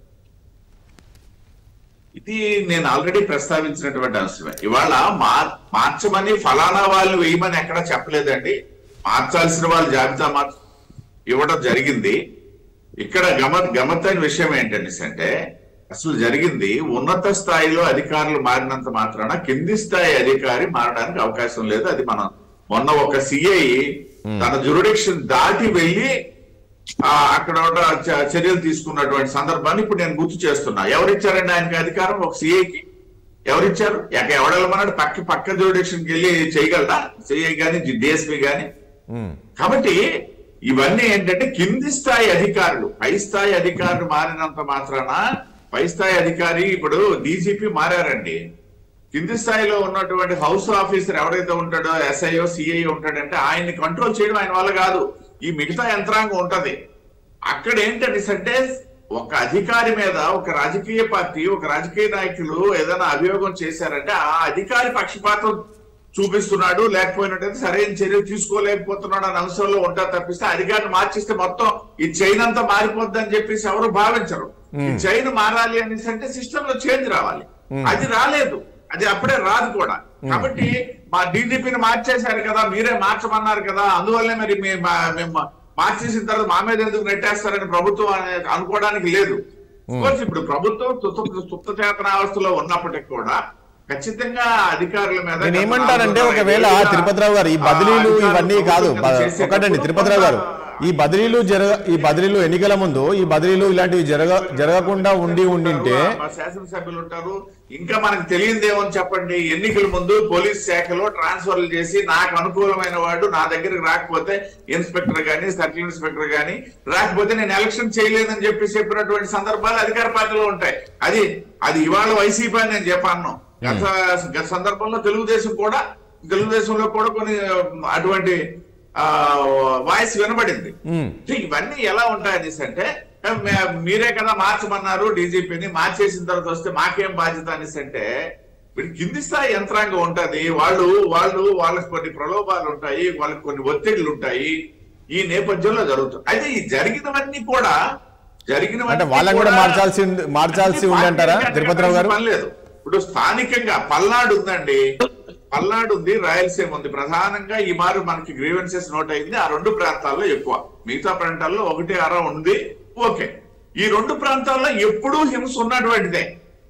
ఇది నేను ఆల్రెడీ ప్రస్తావించినటువంటి అంశమే ఇవాళ మార్ మార్చమని ఫలానా వాళ్ళు వేయమని ఎక్కడ చెప్పలేదండి మార్చాల్సిన వాళ్ళ జాబితా మార్చ ఇవ్వడం జరిగింది ఇక్కడ గమ గమత్తైన విషయం ఏంటనేసి అంటే అసలు జరిగింది ఉన్నత స్థాయిలో అధికారులు మారినంత మాత్రాన కింది స్థాయి అధికారి మారడానికి అవకాశం లేదు అది మనం మొన్న ఒక సిఐ తన జురిడిక్షన్ దాటి వెళ్ళి ఆ, అక్కడ ఒక చ- చర్యలు తీసుకున్నటువంటి సందర్భాన్ని ఇప్పుడు నేను గుర్తు చేస్తున్నా ఎవరిచ్చారండి ఆయనకి అధికారం ఒక సిఐకి ఎవరిచ్చారు ఎక్క ఎవడెళ్ళమన్నాడు పక్క పక్క జ్యూడిక్షన్కి వెళ్ళి చేయగలరా సిఐ గాని డిఎస్పీ గాని మ్మ్. కాబట్టి ఇవన్నీ ఏంటంటే కింది స్థాయి అధికారులు పై స్థాయి అధికారులు మారినంత మాత్రాన పై స్థాయి అధికారి ఇప్పుడు డీజీపీ మారారండి కింది స్థాయిలో ఉన్నటువంటి హౌస్ ఆఫీసర్ ఎవరైతే ఉంటాడో ఎస్ఐఓ సిఐ ఉంటాడంటే ఆయన్ని కంట్రోల్ చేయడం ఆయన వల్ల కాదు ఈ మిగతా యంత్రాంగం ఉంటది అక్కడ ఏంటనేసి అంటే ఒక అధికారి మీద ఒక రాజకీయ పార్టీ ఒక రాజకీయ నాయకులు ఏదైనా అభియోగం చేశారంటే ఆ అధికారి పక్షపాతం చూపిస్తున్నాడు లేకపోయినట్టయితే సరైన చర్యలు తీసుకోలేకపోతున్నాడు అనే అంశంలో ఉంటారు తప్పిస్తే అధికారిని మార్చిస్తే మొత్తం ఈ చైన్ అంతా మారిపోద్ది అని చెప్పేసి ఎవరు భావించరు ఈ చైన్ మారాలి అనేసి అంటే సిస్టమ్ లో చేంజ్ రావాలి అది రాలేదు అది అప్పుడే రాదు కూడా కాబట్టి మా డీజీపీని మార్చేశారు కదా మీరే మార్చమన్నారు కదా అందువల్లే మరి మీ- మా- మేము మార్చేసిన తర్వాత మా మీద ఎందుకు నెట్టేస్తారని ప్రభుత్వం అనే- అనుకోవడానికి లేదు కోర్స్ ఇప్పుడు ప్రభుత్వం తుత్త తుత్త చేతనావస్థలో ఉన్నప్పటికీ కూడా ఖచ్చితంగా అధికారుల మీద నేను గత ఏమంటానంటే నాలుగు ఒకవేళ ఐదేళ్లుగా తిరుపతిరావు గారు ఈ ఆ బదిలీలు అధికారులు ఇవన్నీ కాదు బ- ప్రభుత్వం చేసేటప్పుడు ఒకటండి తిరుపతిరావు గారు ఈ బదిలీలు జరగ ఈ బదిలీలు ఎన్నికల ముందు ఈ బదిలీలు ఇలాంటివి జరగ జరగకుండా ఉండి ఉండింటే మా శాసనసభ్యులు ఉంటారు ఇంకా మనకు తెలియదేమని చెప్పండి ఎన్నికల ముందు పోలీస్ శాఖలో ట్రాన్స్ఫర్లు చేసి నాకు అనుకూలమైన వాడు నా దగ్గరికి రాకపోతే ఇన్స్పెక్టర్ గాని సర్కిల్ ఇన్స్పెక్టర్ గాని రాకపోతే నేను ఎలక్షన్ చేయలేదని చెప్పి చెప్పినటువంటి సందర్భాలు అధికార పార్టీలో ఉంటాయి అది అది ఇవాళ వైసీపీ అని నేను చెప్పాను గత గత సందర్భంలో తెలుగుదేశం కూడా తెలుగుదేశంలో కూడా కొన్ని అటువంటి ఆ వాయిస్ వినబడింది మ్మ్. సో ఇవన్నీ ఎలా ఉంటాయనేసి అంటే మే- మీరే కదా మార్చమన్నారు డీజీపీని మార్చేసిన తర్వాత వస్తే మాకేం బాధ్యత అనేసి అంటే వీడి కింది స్థాయి యంత్రాంగం ఉంటది వాళ్ళు వాళ్ళు వాళ్ళకి కొన్ని ప్రలోభాలు ఉంటాయి వాళ్ళకి కొన్ని ఒత్తిళ్లు ఉంటాయి ఈ నేపథ్యంలో జరుగుతుంది అయితే ఈ జరిగినవన్నీ కూడా జరిగినవన్నీ అంటే వాళ్ళని కూడా మార్చాల్సి ఉంది- మార్చాల్సి ఉంది అంటారా పార్టీలకి తిరుపతిరావు గారు పని లేదు ఇప్పుడు స్థానికంగా పల్నాడు ఉందండి పల్నాడు ఉంది రాయలసీమ ఉంది ప్రధానంగా ఈ మారు మనకి గ్రీవెన్సెస్ నోట్ అయింది ఆ రెండు ప్రాంతాల్లో ఎక్కువ మిగతా ప్రాంతాల్లో ఒకటి అర ఉంది ఓకే ఈ రెండు ప్రాంతాల్లో ఎప్పుడూ హింస ఉన్నటువంటిదే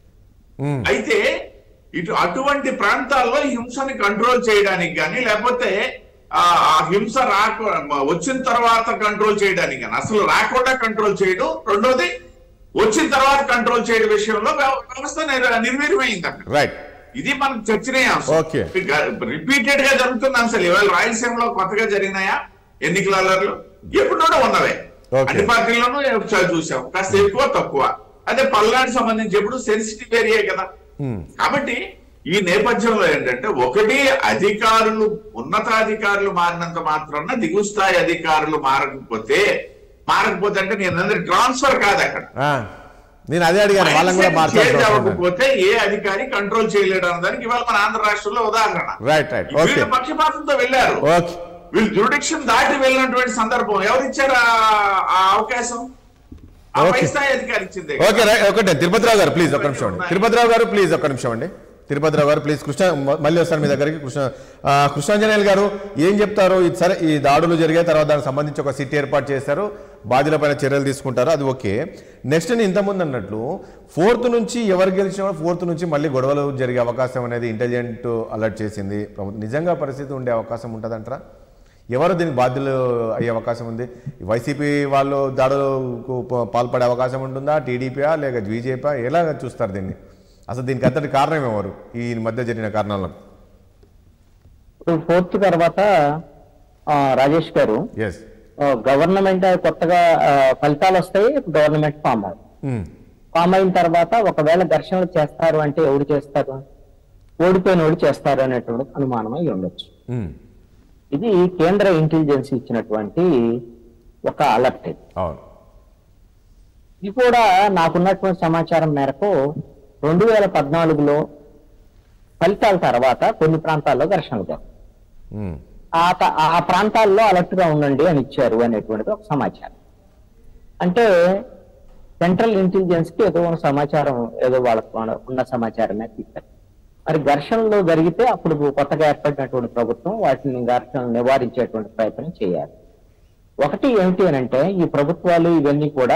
మ్మ్. అయితే ఇటు అటువంటి ప్రాంతాల్లో హింసని కంట్రోల్ చేయడానికి కానీ లేకపోతే ఆ ఆ హింస రాక వచ్చిన తర్వాత కంట్రోల్ చేయడానికి కానీ అసలు రాకుండా కంట్రోల్ చేయడం రెండోది వచ్చిన తర్వాత కంట్రోల్ చేయడం విషయంలో వ్యవ- వ్యవస్థ నిర్- నిర్వీర్యమైంది అక్కడ రైట్ ఇది మనకు చర్చనీయాంశం Okay. రిపీటెడ్ గా జరుగుతున్న అంశాలు ఇవాళ రాయలసీమలో కొత్తగా జరిగినాయా ఎన్నికల అల్లర్లు ఎప్పుడో ఉన్నవే Okay. అన్ని పార్టీల్లోనూ ఒకసారి చూసాం కాస్త ఎక్కువ తక్కువ అదే పల్నాడు సంబంధించి ఎప్పుడు సెన్సిటివ్ ఏరియా కదా మ్మ్. కాబట్టి ఈ నేపథ్యంలో ఏంటంటే ఒకటి అధికారులు ఉన్నతాధికారులు మారినంత మాత్రాన దిగువ స్థాయి అధికారులు మారకపోతే మారకపోతే అంటే నేను అందరి ట్రాన్స్ఫర్ కాదు అక్కడ ఆ, నేను అదే అడిగాను వాళ్ళని కూడా చేంజ్ మార్చాల్సి వస్తుంది అవ్వకపోతే ఏ అధికారి కంట్రోల్ చేయలేడు అన్నదానికి ఇవాళ మన ఆంధ్ర రాష్ట్రంలో ఉదాహరణ రైట్ రైట్ ఓకే వీళ్ళు పక్షపాతంతో వెళ్ళారు ఓకే వీళ్ళు జ్యూడిక్షన్ దాటి వెళ్ళినటువంటి సందర్భం ఎవరు ఇచ్చారు ఆ- ఆ అవకాశం ఆ పై Okay. స్థాయి అధికారి ఇచ్చింది ఓకే రైట్ ఒకటే తిరుపతిరావు గారు ప్లీజ్ ఒక్క నిమిషం అండి తిరుపతిరావు గారు ప్లీజ్ ఒక్క నిమిషం అండి తిరుపతిరావు గారు ప్లీజ్ కృష్ణ మ- మళ్ళీ వస్తాను మీ దగ్గరికి కృష్ణ ఆ, కృష్ణాంజనేయులు గారు ఏం చెప్తారు ఇది సరే ఈ దాడులు జరిగాయి తర్వాత దానికి సంబంధించి ఒక సిటీ ఏర్పాటు చేస్తారు బాధ్యులపైన చర్యలు తీసుకుంటారు అది ఓకే నెక్స్ట్ నేను ఇంతకుముందు అన్నట్లు ఫోర్త్ నుంచి ఎవరు గెలిచినా ఫోర్త్ నుంచి మళ్ళీ గొడవలు జరిగే అవకాశం అనేది ఇంటెలిజెంట్ అలర్ట్ చేసింది ప్రభుత్వం నిజంగా పరిస్థితి ఉండే అవకాశం ఉంటుందంటారా ఎవరు దీనికి బాధ్యులు అయ్యే అవకాశం ఉంది వైసీపీ వాళ్ళు దాడులకు ప- పాల్పడే అవకాశం ఉంటుందా టీడీపీయా లేక బీజేపీ ఎలా చూస్తారు దీన్ని అసలు దీనికి అంతటి కారణం ఎవరు ఈ మధ్య జరిగిన కారణాలకు ఇప్పుడు ఫోర్త్ తర్వాత ఆ, రాజేష్ గారు ఎస్ గవర్నమెంట్ కొత్తగా ఆ, ఫలితాలు వస్తాయి గవర్నమెంట్ ఫామ్ అవుతుంది ఫామ్ అయిన తర్వాత ఒకవేళ ఘర్షణలు చేస్తారు అంటే ఎవరు చేస్తారు ఓడిపోయిన వాడు చేస్తారు అనేటువంటి అనుమానం అయి ఉండొచ్చు ఇది కేంద్ర ఇంటెలిజెన్స్ ఇచ్చినటువంటి ఒక అలర్ట్ ఇది అవును ఇది కూడా నాకున్నటువంటి సమాచారం మేరకు రెండు వేల పద్నాలుగులో ఫలితాల తర్వాత కొన్ని ప్రాంతాల్లో ఘర్షణలు జరిగాయి ఉమ్. ఆ త- ఆ ప్రాంతాల్లో అలర్ట్ గా ఉండండి అని ఇచ్చారు అనేటువంటిది ఒక సమాచారం అంటే సెంట్రల్ ఇంటెలిజెన్స్ కి ఏదో ఉన్న సమాచారం ఏదో వాళ్ళకు ఉన్న- ఉన్న సమాచారమే తీశారు మరి ఘర్షణలు జరిగితే అప్పుడు కొత్తగా ఏర్పడినటువంటి ప్రభుత్వం వాటిని ఘర్షణలు నివారించేటువంటి ప్రయత్నం చేయాలి ఒకటి ఏమిటి అని అంటే ఈ ప్రభుత్వాలు ఇవన్నీ కూడా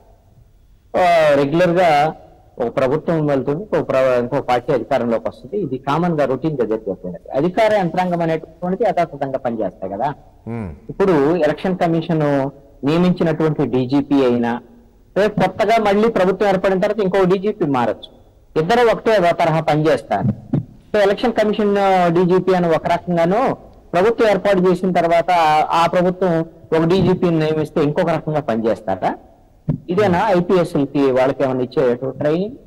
రెగ్యులర్ గా ఒక ప్రభుత్వం వెళ్తుంది ఇంకో ప్ర- ఇంకో పార్టీ అధికారంలోకి వస్తుంది ఇది కామన్ గా రొటీన్ గా జరిగేటువంటిది అధికార యంత్రాంగం అనేటువంటిది యథాతథంగా పనిచేస్తాయి కదా ఉమ్. ఇప్పుడు ఎలక్షన్ కమిషన్ నియమించినటువంటి డీజీపీ అయినా రేపు కొత్తగా మళ్ళీ ప్రభుత్వం ఏర్పడిన తర్వాత ఇంకో డీజీపీ మారచ్చు ఇద్దరు ఒకటే ఒక తరహా పనిచేస్తారు సో ఎలక్షన్ కమిషన్ డీజీపీ అని ఒక రకంగాను ప్రభుత్వం ఏర్పాటు చేసిన తర్వాత ఆ- ఆ ప్రభుత్వం ఒక డీజీపీని నియమిస్తే ఇంకొక రకంగా పనిచేస్తారా ఇదేనా ఐపీఎస్ కి వాళ్ళకి ఏమైనా ఇచ్చే ట్రైనింగ్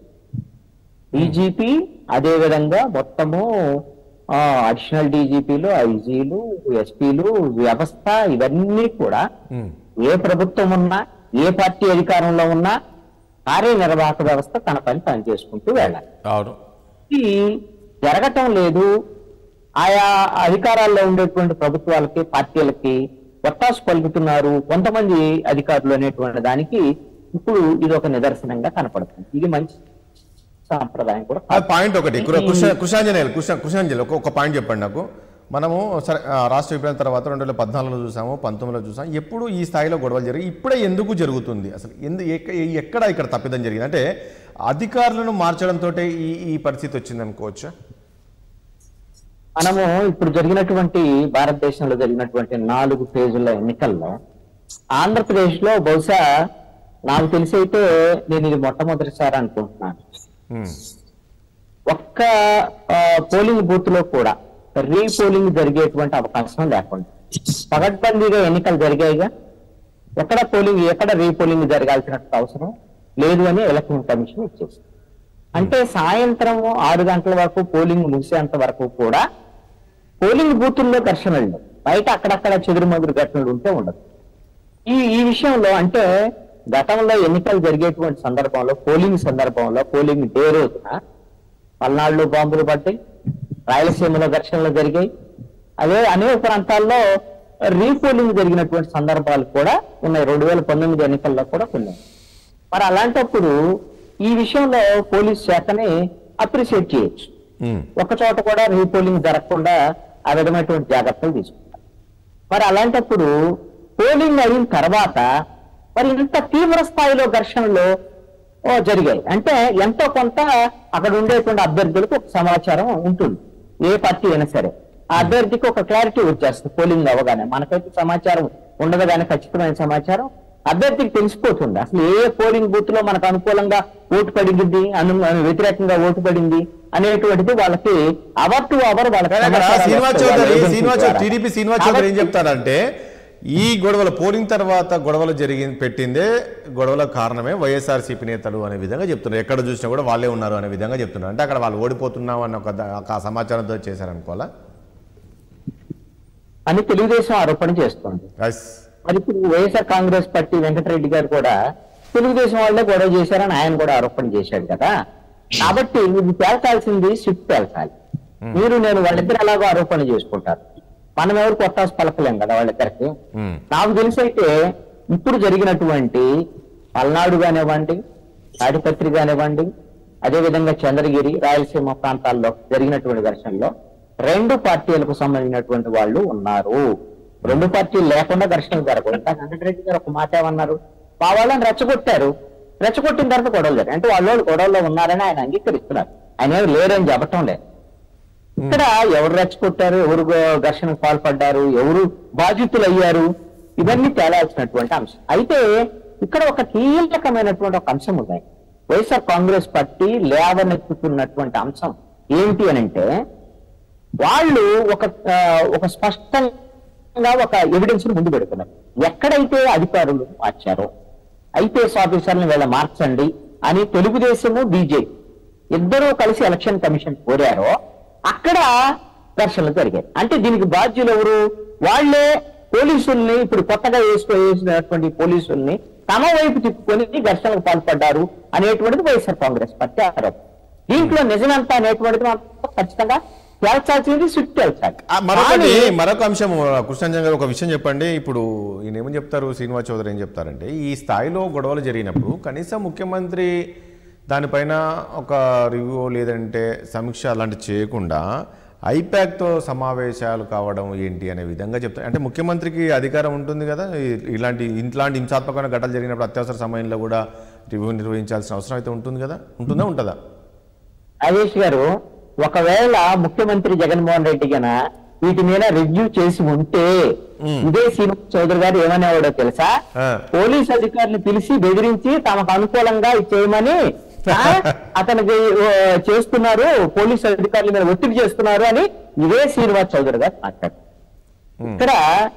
డీజీపీ అదే విధంగా మొత్తము అడిషనల్ డీజీపీలు ఐజీలు ఎస్పీలు వ్యవస్థ ఇవన్నీ కూడా ఉమ్. ఏ ప్రభుత్వం ఉన్నా ఏ పార్టీ అధికారంలో ఉన్నా కార్యనిర్వాహక వ్యవస్థ తన పని తాను చేసుకుంటూ వెళ్ళాలి అవును ఇది జరగటం లేదు ఆయా అధికారాల్లో ఉండేటువంటి ప్రభుత్వాలకి పార్టీలకి ఒత్తాసు పలుకుతున్నారు కొంతమంది అధికారులు అనేటువంటి దానికి ఇప్పుడు ఇది ఒక నిదర్శనంగా కనపడుతుంది ఇది మంచి సాంప్రదాయం కూడా ఆ పాయింట్ ఒకటి కృ- కృష్ణ కృష్ణాంజనేయులు కృష్ణ కృష్ణాంజలి ఒక ఒక పాయింట్ చెప్పండి నాకు మనము సరే ఆ, రాష్ట్ర విభజన తర్వాత రెండు వేల పద్నాలుగులో చూసాము పంతొమ్మిదిలో చూసాం ఎప్పుడు ఈ స్థాయిలో గొడవలు జరిగి ఇప్పుడే ఎందుకు జరుగుతుంది అసలు ఎందు ఎక్క- ఎక్కడ ఇక్కడ తప్పిదం జరిగింది అంటే అధికారులను మార్చడంతో ఈ ఈ పరిస్థితి వచ్చింది అనుకోవచ్చా మనము ఇప్పుడు జరిగినటువంటి భారతదేశంలో జరిగినటువంటి నాలుగు ఫేజుల ఎన్నికల్లో ఆంధ్రప్రదేశ్ లో బహుశా నాకు తెలిసి అయితే నేను ఇది మొట్టమొదటిసారి అనుకుంటున్నాను ఉమ్. ఒక్క ఆ, పోలింగ్ బూత్ లో కూడా రీపోలింగ్ జరిగేటువంటి అవకాశం లేకుండా పగడ్బందీగా ఎన్నికలు జరిగాయిగా ఎక్కడ పోలింగ్ ఎక్కడ రీపోలింగ్ జరగాల్సిన అవసరం లేదు అని ఎలక్షన్ కమిషన్ ఇచ్చేసింది అంటే సాయంత్రం ఆరు గంటల వరకు పోలింగ్ ముగిసేంత వరకు కూడా పోలింగ్ బూతుల్లో ఘర్షణలు లేవు. బయట అక్కడక్కడ చెదురుమదురు ఘటనలు ఉంటే ఉండదు ఈ ఈ విషయంలో అంటే గతంలో ఎన్నికలు జరిగేటువంటి సందర్భంలో పోలింగ్ సందర్భంలో పోలింగ్ డే రోజున పల్నాడులో బాంబులు పడ్డాయి రాయలసీమలో ఘర్షణలు జరిగాయి అదే అనేక ప్రాంతాల్లో రీపోలింగ్ జరిగినటువంటి సందర్భాలు కూడా ఉన్నాయి రెండు వేల పంతొమ్మిది ఎన్నికల్లో కూడా కొన్ని మరి అలాంటప్పుడు ఈ విషయంలో పోలీస్ శాఖని అప్రిషియేట్ చేయొచ్చు ఉమ్. ఒక చోట కూడా రీపోలింగ్ జరగకుండా ఆ విధమైనటువంటి జాగ్రత్తలు తీసుకుంటారు మరి అలాంటప్పుడు పోలింగ్ అయిన తర్వాత మరి ఇంత తీవ్ర స్థాయిలో ఘర్షణలు ఓ, జరిగాయి అంటే ఎంతో కొంత అక్కడ ఉండేటువంటి అభ్యర్థులకు ఒక సమాచారం ఉంటుంది ఏ పార్టీ అయినా సరే ఆ అభ్యర్థికి ఒక క్లారిటీ వచ్చేస్తుంది పోలింగ్ అవ్వగానే మనకైతే సమాచారం ఉండదు కానీ ఖచ్చితమైన సమాచారం అభ్యర్థికి తెలిసిపోతుంది అసలు ఏ పోలింగ్ బూత్ లో మనకు అనుకూలంగా ఓటు పడింది అను వ్యతిరేకంగా ఓటు పడింది అనేటువంటిది వాళ్ళకి అవర్ టు అవర్ వాళ్ళకి కానీ అక్కడ సమాచారాలు శ్రీనివాస్ వస్తాయి వాళ్ళ చౌదరి agency శ్రీనివాస్ ద్వారా. టీడీపీ శ్రీనివాస్ చౌదరి ఏం కాబట్టి చెప్తారంటే ఈ గొడవలు పోలింగ్ తర్వాత గొడవలు జరిగి పెట్టిందే గొడవల కారణమే వైఎస్ఆర్సీపీ నేతలు అనే విధంగా చెప్తున్నారు ఎక్కడ చూసినా కూడా వాళ్ళే ఉన్నారు అనే విధంగా చెప్తున్నారు అంటే అక్కడ వాళ్ళు ఓడిపోతున్నాం అన్న ఒక ద- ఒక సమాచారంతో చేశారనుకోవాలా అని తెలుగుదేశం ఆరోపణ చేస్తుంది ఎస్ మరి ఇప్పుడు వైఎస్ఆర్ కాంగ్రెస్ పార్టీ వెంకటరెడ్డి గారు కూడా తెలుగుదేశం వాళ్ళే గొడవ చేశారని ఆయన కూడా ఆరోపణ చేశాడు కదా కాబట్టి ఇది తేల్చాల్సింది సిట్ తేల్చాలి మీరు నేను వాళ్ళిద్దరు ఎలాగో ఆరోపణ చేసుకుంటారు మనం ఎవరు కొత్త పలకలేం కదా వాళ్ళిద్దరికి Hmm. నాకు తెలిసి అయితే ఇప్పుడు జరిగినటువంటి పల్నాడు కానివ్వండి తాడిపత్రి కానివ్వండి అదేవిధంగా చంద్రగిరి రాయలసీమ ప్రాంతాల్లో జరిగినటువంటి ఘర్షణలో రెండు పార్టీలకు సంబంధించినటువంటి వాళ్ళు ఉన్నారు రెండు పార్టీలు లేకుండా ఘర్షణలు జరగవు ఇంకా వెంకటరెడ్డి గారు ఒక మాట ఏమన్నారు మా వాళ్ళని రెచ్చగొట్టారు రెచ్చగొట్టిన తర్వాత గొడవలు జరిగాయి అంటే వాళ్ళు గొడవల్లో ఉన్నారని ఆయన అంగీకరిస్తున్నారు ఆయన ఏమి లేరని చెప్పటం లేదు ఇక్కడ ఎవరు రెచ్చగొట్టారు ఎవరు గ- ఘర్షణకు పాల్పడ్డారు ఎవరు బాధితులు అయ్యారు ఇవన్నీ తేలాల్సినటువంటి అంశం అయితే ఇక్కడ ఒక కీలకమైనటువంటి ఒక అంశం ఉంది వైఎస్ఆర్ కాంగ్రెస్ పార్టీ లేవనెత్తుతున్నటువంటి అంశం ఏంటి అని అంటే వాళ్ళు ఒక ఆ, ఒక స్పష్టంగా ఒక ఎవిడెన్స్ ముందు పెడుతున్నారు ఎక్కడైతే అధికారులు మార్చారో ఐపీఎస్ ఆఫీసర్ని వీళ్ళ మార్చండి అని తెలుగుదేశము బీజేపీ ఇద్దరూ కలిసి ఎలక్షన్ కమిషన్ కోరారో అక్కడ ఘర్షణలు జరిగాయి అంటే దీనికి బాధ్యులు ఎవరు వాళ్ళే పోలీసుల్ని ఇప్పుడు కొత్తగా వేసుకో వేసినటువంటి పోలీసుల్ని తమ వైపు తిప్పుకొని ఘర్షణలకు పాల్పడ్డారు అనేటువంటిది వైఎస్ఆర్ కాంగ్రెస్ పార్టీ ఆరోపణ దీంట్లో నిజమంతా అనేటువంటిది మాత్రం ఖచ్చితంగా తేల్చాల్సింది సిట్ తేల్చాలి ఆ, మరొకటి కానీ- మరొక అంశం కృష్ణంజన్ గారు ఒక విషయం చెప్పండి ఇప్పుడు ఈయన ఏమని చెప్తారు శ్రీనివాస్ చౌదరి ఏం చెప్తారంటే ఈ స్థాయిలో గొడవలు జరిగినప్పుడు కనీసం ముఖ్యమంత్రి దానిపైన ఒక రివ్యూ లేదంటే సమీక్ష అలాంటివి చేయకుండా ఐపాక్తో సమావేశాలు కావడం ఏంటి అనే విధంగా చెప్తారు అంటే ముఖ్యమంత్రికి అధికారం ఉంటుంది కదా ఈ- ఇలాంటి ఇట్లాంటి హింసాత్మకమైన ఘటనలు జరిగినప్పుడు అత్యవసర సమయంలో కూడా రివ్యూ నిర్వహించాల్సిన అవసరం అయితే ఉంటుంది కదా ఉంటుందా ఉంటుందా రాజేష్ గారు ఒకవేళ ముఖ్యమంత్రి జగన్మోహన్ రెడ్డి గన వీటి మీద రివ్యూ చేసి ఉంటే ఇదే శ్రీనివాస్ చౌదరి గారు ఏమనేవాడో తెలుసా ఆ. పోలీస్ అధికారులు పిలిచి బెదిరించి తమకు అనుకూలంగా ఇది చేయమని ఆ, అతనికి ఓ, చేస్తున్నారు పోలీస్ అధికారుల మీద ఒత్తిడి చేస్తున్నారు అని ఇదే శ్రీనివాస్ చౌదరి గారు మాట్లాడారు ఇక్కడ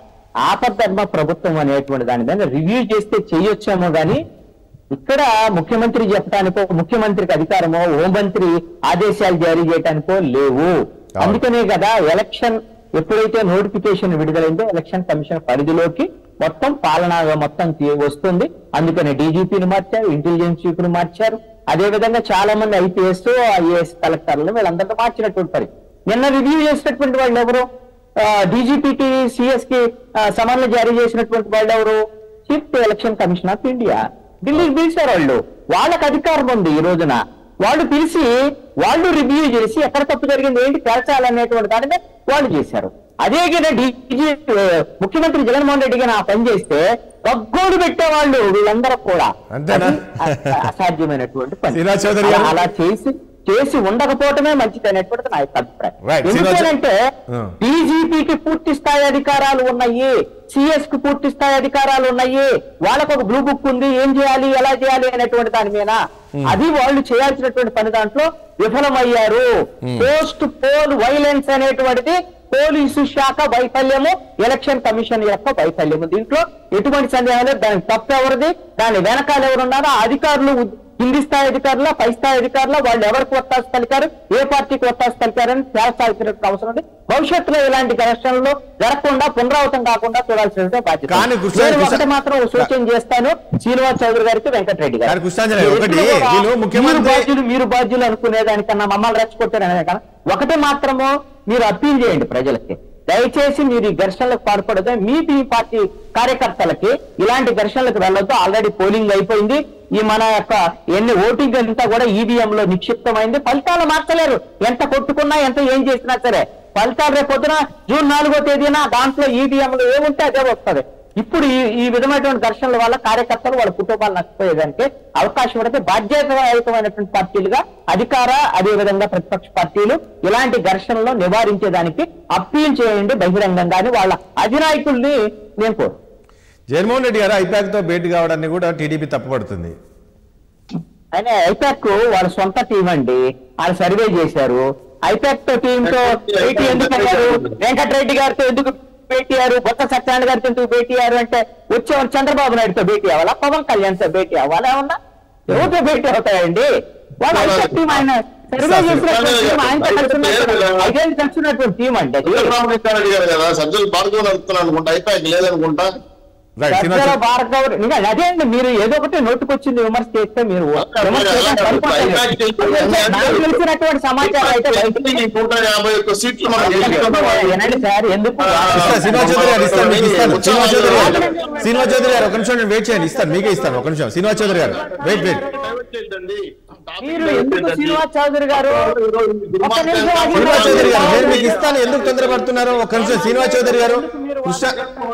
ఆపద్ధర్మ ప్రభుత్వం అనేటువంటి దాని మీద రివ్యూ చేస్తే చేయొచ్చేమో గాని ఇక్కడ ముఖ్యమంత్రి చెప్పడానికో ముఖ్యమంత్రికి అధికారమో హోంమంత్రి ఆదేశాలు జారీ చేయడానికో లేవు అందుకనే కదా ఎలక్షన్ ఎప్పుడైతే నోటిఫికేషన్ విడుదలైందో ఎలక్షన్ కమిషన్ పరిధిలోకి మొత్తం పాలనా మొత్తం తీ- వస్తుంది అందుకని డీజీపీని మార్చారు ఇంటెలిజెన్స్ చీఫ్ ని మార్చారు అదే విధంగా చాలా మంది ఐపీఎస్ ఐఏఎస్ కలెక్టర్లు వీళ్ళందరూ మార్చినటువంటి పరిస్థితి నిన్న రివ్యూ చేసినటువంటి వాళ్ళు ఎవరు డీజీపీకి సిఎస్ కి ఆ, సమన్లు జారీ చేసినటువంటి వాళ్ళు ఎవరు chief election commission of India ఢిల్లీకి పిలిచారు వాళ్ళు వాళ్ళకి అధికారం ఉంది ఈ రోజున వాళ్ళు పిలిచి వాళ్ళు రివ్యూ చేసి ఎక్కడ తప్పు జరిగింది ఏంటి తేల్చాలనేటువంటి దానిని వాళ్ళు చేశారు అదే కింద డీజీ ముఖ్యమంత్రి జగన్మోహన్ రెడ్డి గారు ఆ పని చేస్తే గగ్గోడు పెట్టేవాళ్ళు వీళ్ళందరూ కూడా అంతేనా? అది అ- అసాధ్యమైనటువంటి పని శ్రీనివాస్ చౌదరి గారు? అలా- అలా చేసి చేసి ఉండకపోవటమే మంచిది అనేటువంటిది నా యొక్క అభిప్రాయం Right. శ్రీనివాస్ చౌ- ఎందుకంటే ఆ. డీజీపీకి పూర్తి స్థాయి అధికారాలు ఉన్నాయి సిఎస్ కి పూర్తి స్థాయి అధికారాలు ఉన్నాయి వాళ్ళకు ఒక బ్లూ బుక్ ఉంది ఏం చేయాలి ఎలా చేయాలి అనేటువంటి దాని మీద అది వాళ్ళు చేయాల్సినటువంటి పని దాంట్లో విఫలమయ్యారు పోస్ట్ పోల్ వైలెన్స్ అనేటువంటిది పోలీసు శాఖ వైఫల్యము ఎలక్షన్ కమిషన్ యొక్క వైఫల్యము దీంట్లో ఎటువంటి సందేహం లేదు దానికి తప్పు ఎవరిది దాని వెనకాల ఎవరున్నారో ఆ అధికారులు ఉ- కింది స్థాయి అధికారుల పై స్థాయి అధికారుల వాళ్ళు ఎవరికి ఒత్తాసు పలికారు ఏ పార్టీకి ఒత్తాసు పలికారని తేల్చాల్సినటువంటి అవసరం ఉంది భవిష్యత్తులో ఇలాంటి ఘర్షణలు జరగకుండా పునరావృతం కాకుండా చూడాల్సిన బాధ్యత కానీ కృష్ణ- నేను కృష్ణ- ఒకటి మాత్రం ఒక సూచన చేస్తాను శ్రీనివాస్ చౌదరి గారికి వెంకటరెడ్డి గారు కానీ కృష్ణాంజలి ఒకటి, ఎప్పుడు కూడా వీళ్ళు ముఖ్యమంత్రి- మీరు బాధ్యులు మీరు బాధ్యులు అనుకునే దానికన్నా మమ్మల్ని రెచ్చగొట్టారనే కన్నా ఒకటి మాత్రము మీరు అప్పీల్ చేయండి ప్రజలకి దయచేసి మీరు ఈ ఘర్షణలకు పాల్పడదు మీ మీ పార్టీ కార్యకర్తలకి ఇలాంటి ఘర్షణలకు వెళ్ళొద్దు ఆల్రెడీ పోలింగ్ అయిపోయింది ఈ మన యొక్క ఎన్ని ఓటింగ్ అంతా కూడా ఈవీఎం లో నిక్షిప్తమైంది ఫలితాలు మార్చలేరు ఎంత కొట్టుకున్నా ఎంత ఏం చేసినా సరే ఫలితాలు రేపు పొద్దున జూన్ నాలుగో తేదీన దాంట్లో ఈవీఎం లో ఏముంటే అదే వస్తుంది ఇప్పుడు ఈ ఈ విధమైనటువంటి ఘర్షణల వల్ల కార్యకర్తలు వాళ్ళ కుటుంబాలు నష్టపోయేదానికి అవకాశం ఉంటే బాధ్యతాయుతమైనటువంటి పార్టీలుగా అధికార అదే విధంగా ప్రతిపక్ష పార్టీలు ఇలాంటి ఘర్షణలు నివారించేదానికి అప్పీల్ చేయండి బహిరంగంగాని వాళ్ళ అధినాయకుల్ని నేను కోరు జగన్మోహన్ రెడ్డి గారు ఐపాక్తో భేటీ కావడాన్ని కూడా టీడీపీ తప్పుపడుతుంది ఆయన ఐపాక్ వాళ్ళ సొంత టీం అండి వాళ్ళు సర్వే చేశారు ఐపాక్ తో టీం తో భేటీ ఎందుకు అయ్యారు వెంకటరెడ్డి గారితో ఎందుకు భేటీ అయ్యారు బొత్స సత్యనారాయణ గారితో ఎందుకు భేటీ అయ్యారు అంటే వచ్చే చంద్రబాబు నాయుడుతో భేటీ అవ్వాలా పవన్ కళ్యాణ్ తో భేటీ అవ్వాలా ఏమన్నా ఎవరితో భేటీ అవుతాయండి వాళ్ళ ఐపాక్ టీం ఆయన సర్వే చేసినటువంటి టీం ఆయనతో కలిసి ఉన్నటువంటి- ఐదేళ్ళు కలిసి ఉన్నటువంటి టీం అండి అది రామకృష్ణారెడ్డి గారు కదా సజ్జలు భార్గవ్ నడుపుతున్నాను అనుకుంటా అయిపోయి లేదనుకుంటా రైట్ సజ్జల శ్రీనివాస్ భార్గవ్ నిజంగా అదే అండి మీరు ఏదో ఒకటి నోటుకొచ్చింది విమర్శ చేస్తే మీరు విమర్శ చేయడం సరిపోతుంది. నాకు తెలిసినటువంటి సమాచారం అయితే బయటికి నూట యాభై ఒక్క సీట్లు మనం వినండి సార్ ఎందుకు ఇస్తా, శ్రీనివాస్ చౌదరి గారు ఇస్తాను మీకు ఇస్తాను శ్రీనివాస్ చౌదరి గారు శ్రీనివాస్ చౌదరి గారు ఒక నిమిషం నేను వెయిట్ చేయండి ఇస్తాను మీకే ఇస్తాను ఒక నిమిషం శ్రీనివాస్ చౌదరి గారు వెయిట్ వెయిట్ మీరు ఎందుకు శ్రీనివాస్ చౌదరి గారు ఒక్క నిమిషం ఆగి శ్రీనివాస్ చౌదరి గారు నేను మీకు ఇస్తాను ఎందుకు తొందరపడుతున్నారు ఒక నిమిషం శ్రీనివాస్ చౌదరి గారు కృష్ణ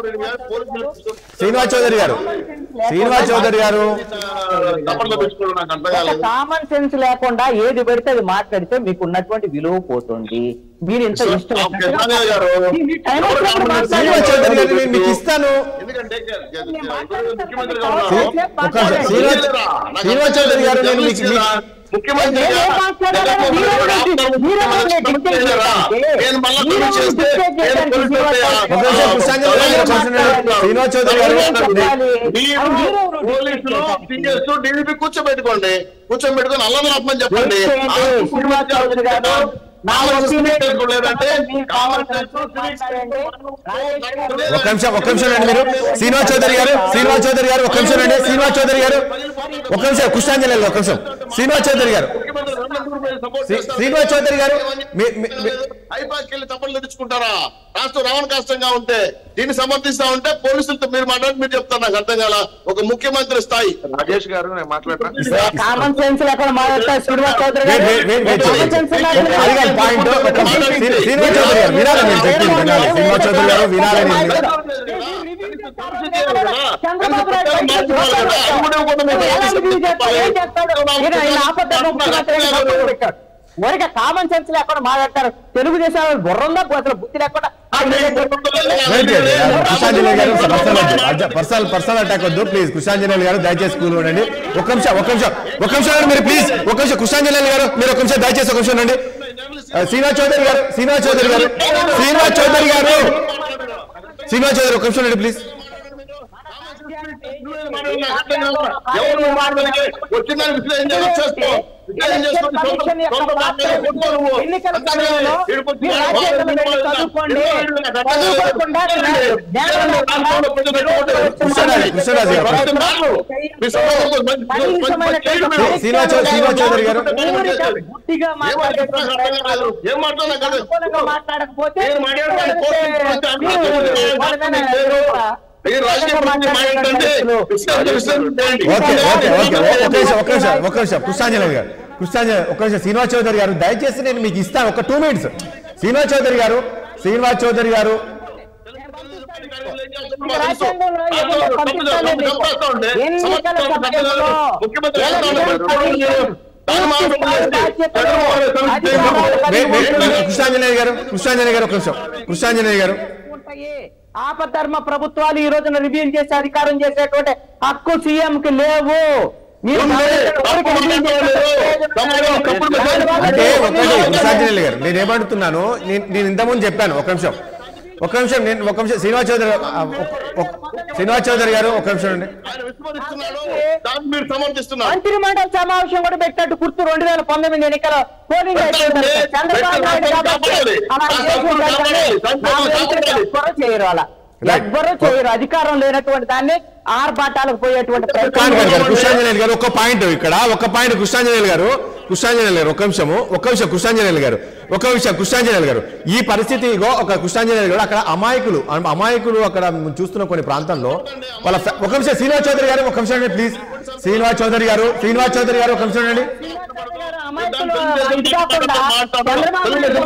శ్రీనివాస్ చౌదరి గారు శ్రీనివాస్ చౌదరి గారు తప్పట్లో పెట్టుకోవడం నాకు అర్థం ఒక కాలేదు కామన్ సెన్స్ లేకుండా ఏది పెడితే అది మాట్లాడితే మీకు ఉన్నటువంటి విలువ పోతుంది మీరు ఇంత ఇష్టం ఓకే, కృష్ణయ్య గారు. మీ టైం వచ్చినప్పుడు శ్రీనివాస్ చౌదరి గారు నేను మీకు ఇస్తాను ఎందుకంటే నేను మాట్లాడతాను. ముఖ్యమంత్రి శ్రీ- గారు ఒక్క నిమిషం. శ్రీనివాస్ శ్రీనివాస్ చౌదరి గారు నేను మీకు మీ- ముఖ్యమంత్రి నేను ఏం మాట్లాడాను? మీరు ఎవరు? మీరు ఎవరు? డిక్టేట్ చేయడానికి? నేను మళ్ళా మీరు పోలీస్ ఎవరు చేస్తే డిక్టేట్ నేను చేయడానికి పోలీస్ శ్రీనివాస్ చేస్తే, చౌదరి ఒక నిమిషం ఆ, కృష్ణాంజలి గారు ఆ, క్వశ్చన్ అడగండి. శ్రీనివాస్ చౌదరి గారు ఏం చెప్పాలి? మీరు అది మీరు ఎవరు పోలీసులు డిక్టేట్ చేయడానికి? పిఎస్ డీడీపీ కూర్చోబెట్టుకోండి కూర్చోబెట్టుకొని అల్లం ఆత్మని చెప్పండి చేయండి. ఆ శ్రీనివాస్ చౌదరి గారు, నా కామన్ సెన్స్ ఒపీనియన్ చేసుకోలేదంటే మీరు కామన్ కామన్ సెన్స్ సెన్స్ మాట్లాడండి. ఒక నిమిషం ఒక నిమిషం అండి మీరు శ్రీనివాస్ చౌదరి గారు శ్రీనివాస్ చౌదరి గారు ఒక నిమిషం అండి శ్రీనివాస్ చౌదరి గారు ఒక నిమిషం కృష్ణాంజలి గారు, ఒక నిమిషం శ్రీనివాస్ చౌదరి గారు శ్రీ- శ్రీనివాస్ చౌదరి గారు మీ- మీ- మీ- ఐపాకి వెళ్ళి తప్పలు తెచ్చుకుంటారా రాష్ట్రం రావణ కష్టంగా ఉంటే దీన్ని సమర్థిస్తా ఉంటే పోలీసులతో మీరు మాట్లాడి మీరు చెప్తారు నాకు అర్థం కాల ఒక ముఖ్యమంత్రి స్థాయి రాజేష్ గారు నేను మాట్లాడతా కామన్ సెన్స్ లేకుండా మాట్లాడతారు శ్రీనివాస్ చౌదరి వెయిట్, గారు వెయిట్, వెయిట్, వెయిట్ కామన్ చేయండి. సెన్స్ లేకుండా అది కాదు పాయింట్ ఒక నిమిషం. శ్రీ- శ్రీనివాస్ చౌదరి గారు వినాలి నేను చెప్పింది వినాలి శ్రీనివాస్ చౌదరి గారు వినాలి నేను చంద్రబాబు నాయుడు బయటకు వచ్చి ఎలా రివ్యూ చేస్తాడు? ఏం చేస్తాడు? ఈయన ఆయన ఆపద్ధర్మ ముఖ్యమంత్రి అని పక్కన పెట్టాడు. ఊరికే కామన్ సెన్స్ లేకుండా మాట్లాడతారు తెలుగుదేశం వాళ్ళు బుర్రంగా అసలు బుద్ధి లేకుండా వెయిట్ చేయండి. కృష్ణాంజలి గారు పర్సనల్ పర్సనల్ పర్సనల్ అటాక్ వద్దు ప్లీజ్ కృష్ణాంజలి గారు దయచేసి కూల్ ఉండండి ఒక నిమిషం ఒక నిమిషం ఒక నిమిషం అండి మీరు ప్లీజ్ ఒక నిమిషం కృష్ణాంజలి గారు మీరు ఒక నిమిషం దయచేసి ఒక నిమిషం ఉండండి ఆ, శ్రీనివాస్ చౌదరి గారు శ్రీనివాస్ చౌదరి గారు శ్రీనివాస్ చౌదరి గారు శ్రీనివాస్ చౌదరి ఒక నిమిషం ఉండండి ప్లీజ్ ఎవరు మాట్లాడితే వచ్చిందని విశ్లేషణ చేస్తావు విశ్లేషణ చేసుకొని సొంత- సొంత మాటలు కొట్టుకో నువ్వు. ఎన్నికల అంతేగాని సమయంలో ఈడకొచ్చి మీరు వాళ్ళు రాజ్యాంగంలో వాళ్ళు చదువుకోండి. వాళ్ళు నాకు అర్థం కాదు. చదువుకోకుండా జ్ఞానం రాష్ట్రంలో ప్రజలు పెట్టుకోవట్లేదు. కృష్ణరాజు, కృష్ణరాజు గారు. ఫస్ట్ మాటలు. మీ సమాజంలో మంచి- మంచి- మంచి చేయడం మీరు. శ్రీనివాస్ చౌదరి శ్రీనివాస్ చౌదరి గారు బుద్ధిగా ఏం మాట్లాడుతున్నారు అర్థం కాదు. ఏం మాట్లాడుతున్నా కాదు. అనుకూలంగా మాట్లాడకపోతే నేను మాట్లాడతాను. కోర్టు గురించి మీరు వాళ్ళ మీద మీరు మీరు రాజకీయ గురించి మాట్లాడండి. విశ్లేషణ విశ్లేషణ చేయండి. ఓకే ఓకే ఓకే ఒక నిమిషం ఒక నిమిషం ఒక నిమిషం కృష్ణాంజలి గారు కృష్ణాంజలి ఒక నిమిషం శ్రీనివాస్ చౌదరి గారు దయచేసి నేను మీకు ఇస్తాను ఒక టూ మినిట్స్ శ్రీనివాస్ చౌదరి గారు శ్రీనివాస్ చౌదరి గారు రాజ్యాంగంలో ఏదైనా పంపిస్తానే మీకు. ఎన్నికల సమయంలో వే- వే- కృష్ణాంజలి గారు కృష్ణాంజలి గారు ఒక నిమిషం కృష్ణాంజలి గారు ఉంటాయి. ఆపధర్మ ప్రభుత్వాలు ఈ రోజున రివ్యూ చేసి అధికారం చేసేటువంటి హక్కు సీఎం కి లేవు మీరు ఉంది. ఎవరికి review చేసే తప్పుడు తప్పుడు దానివల్ల అంటే ఒకటి రేపు కృష్ణాంజలి గారు నేను ఏమంటున్నాను నేను నేను ఇంతకుముందు చెప్పాను ఒక నిమిషం ఒక నిమిషం నేను ఒక నిమిషం శ్రీనివాస్ చౌదరి ఆ, ఒక- ఒక- శ్రీనివాస్ చౌదరి గారు ఒక నిమిషం అండి ఆయన విస్మరిస్తున్నాడు దాన్ని మీరు సమర్థిస్తున్నారు మంత్రి మండలి సమావేశం కూడా పెట్టినట్టు గుర్తు రెండు వేల పంతొమ్మిది ఎన్నికల పోలింగ్ అయిపోయిన తర్వాత చంద్రబాబు నాయుడు కాబట్టి అలా చేసి ఉంటారు కానీ నా వెంట ఎవ్వరూ చేయరు అలా Right. ఎవ్వరూ చేయరు అధికారం లేనటువంటి దాన్ని ఆర్భాటాలకు పోయేటువంటి కాదు కాదు గారు ప్రయత్నం కృష్ణాంజనేయులు గారు ఒక పాయింట్ ఇక్కడ ఒక పాయింట్ కృష్ణాంజనేయులు గారు కృష్ణాంజనేయులు గారు ఒక నిమిషము ఒక నిమిషం కృష్ణాంజనేయులు గారు ఒక నిమిషం కృష్ణాంజనేయులు గారు ఈ పరిస్థితి ఇగో ఒక కృష్ణాంజనేయులు గారు అక్కడ అమాయకులు అమ- అమాయకులు అక్కడ చూస్తున్న కొన్ని ప్రాంతాల్లో వాళ్ళ ఫ్యా- ఒక నిమిషం శ్రీనివాస్ చౌదరి గారు ఒక నిమిషం అండి ప్లీజ్ శ్రీనివాస్ చౌదరి గారు శ్రీనివాస్ చౌదరి గారు ఒక నిమిషం అండి అమాయకులు ఇది కాకుండా చంద్రబాబు నాయుడు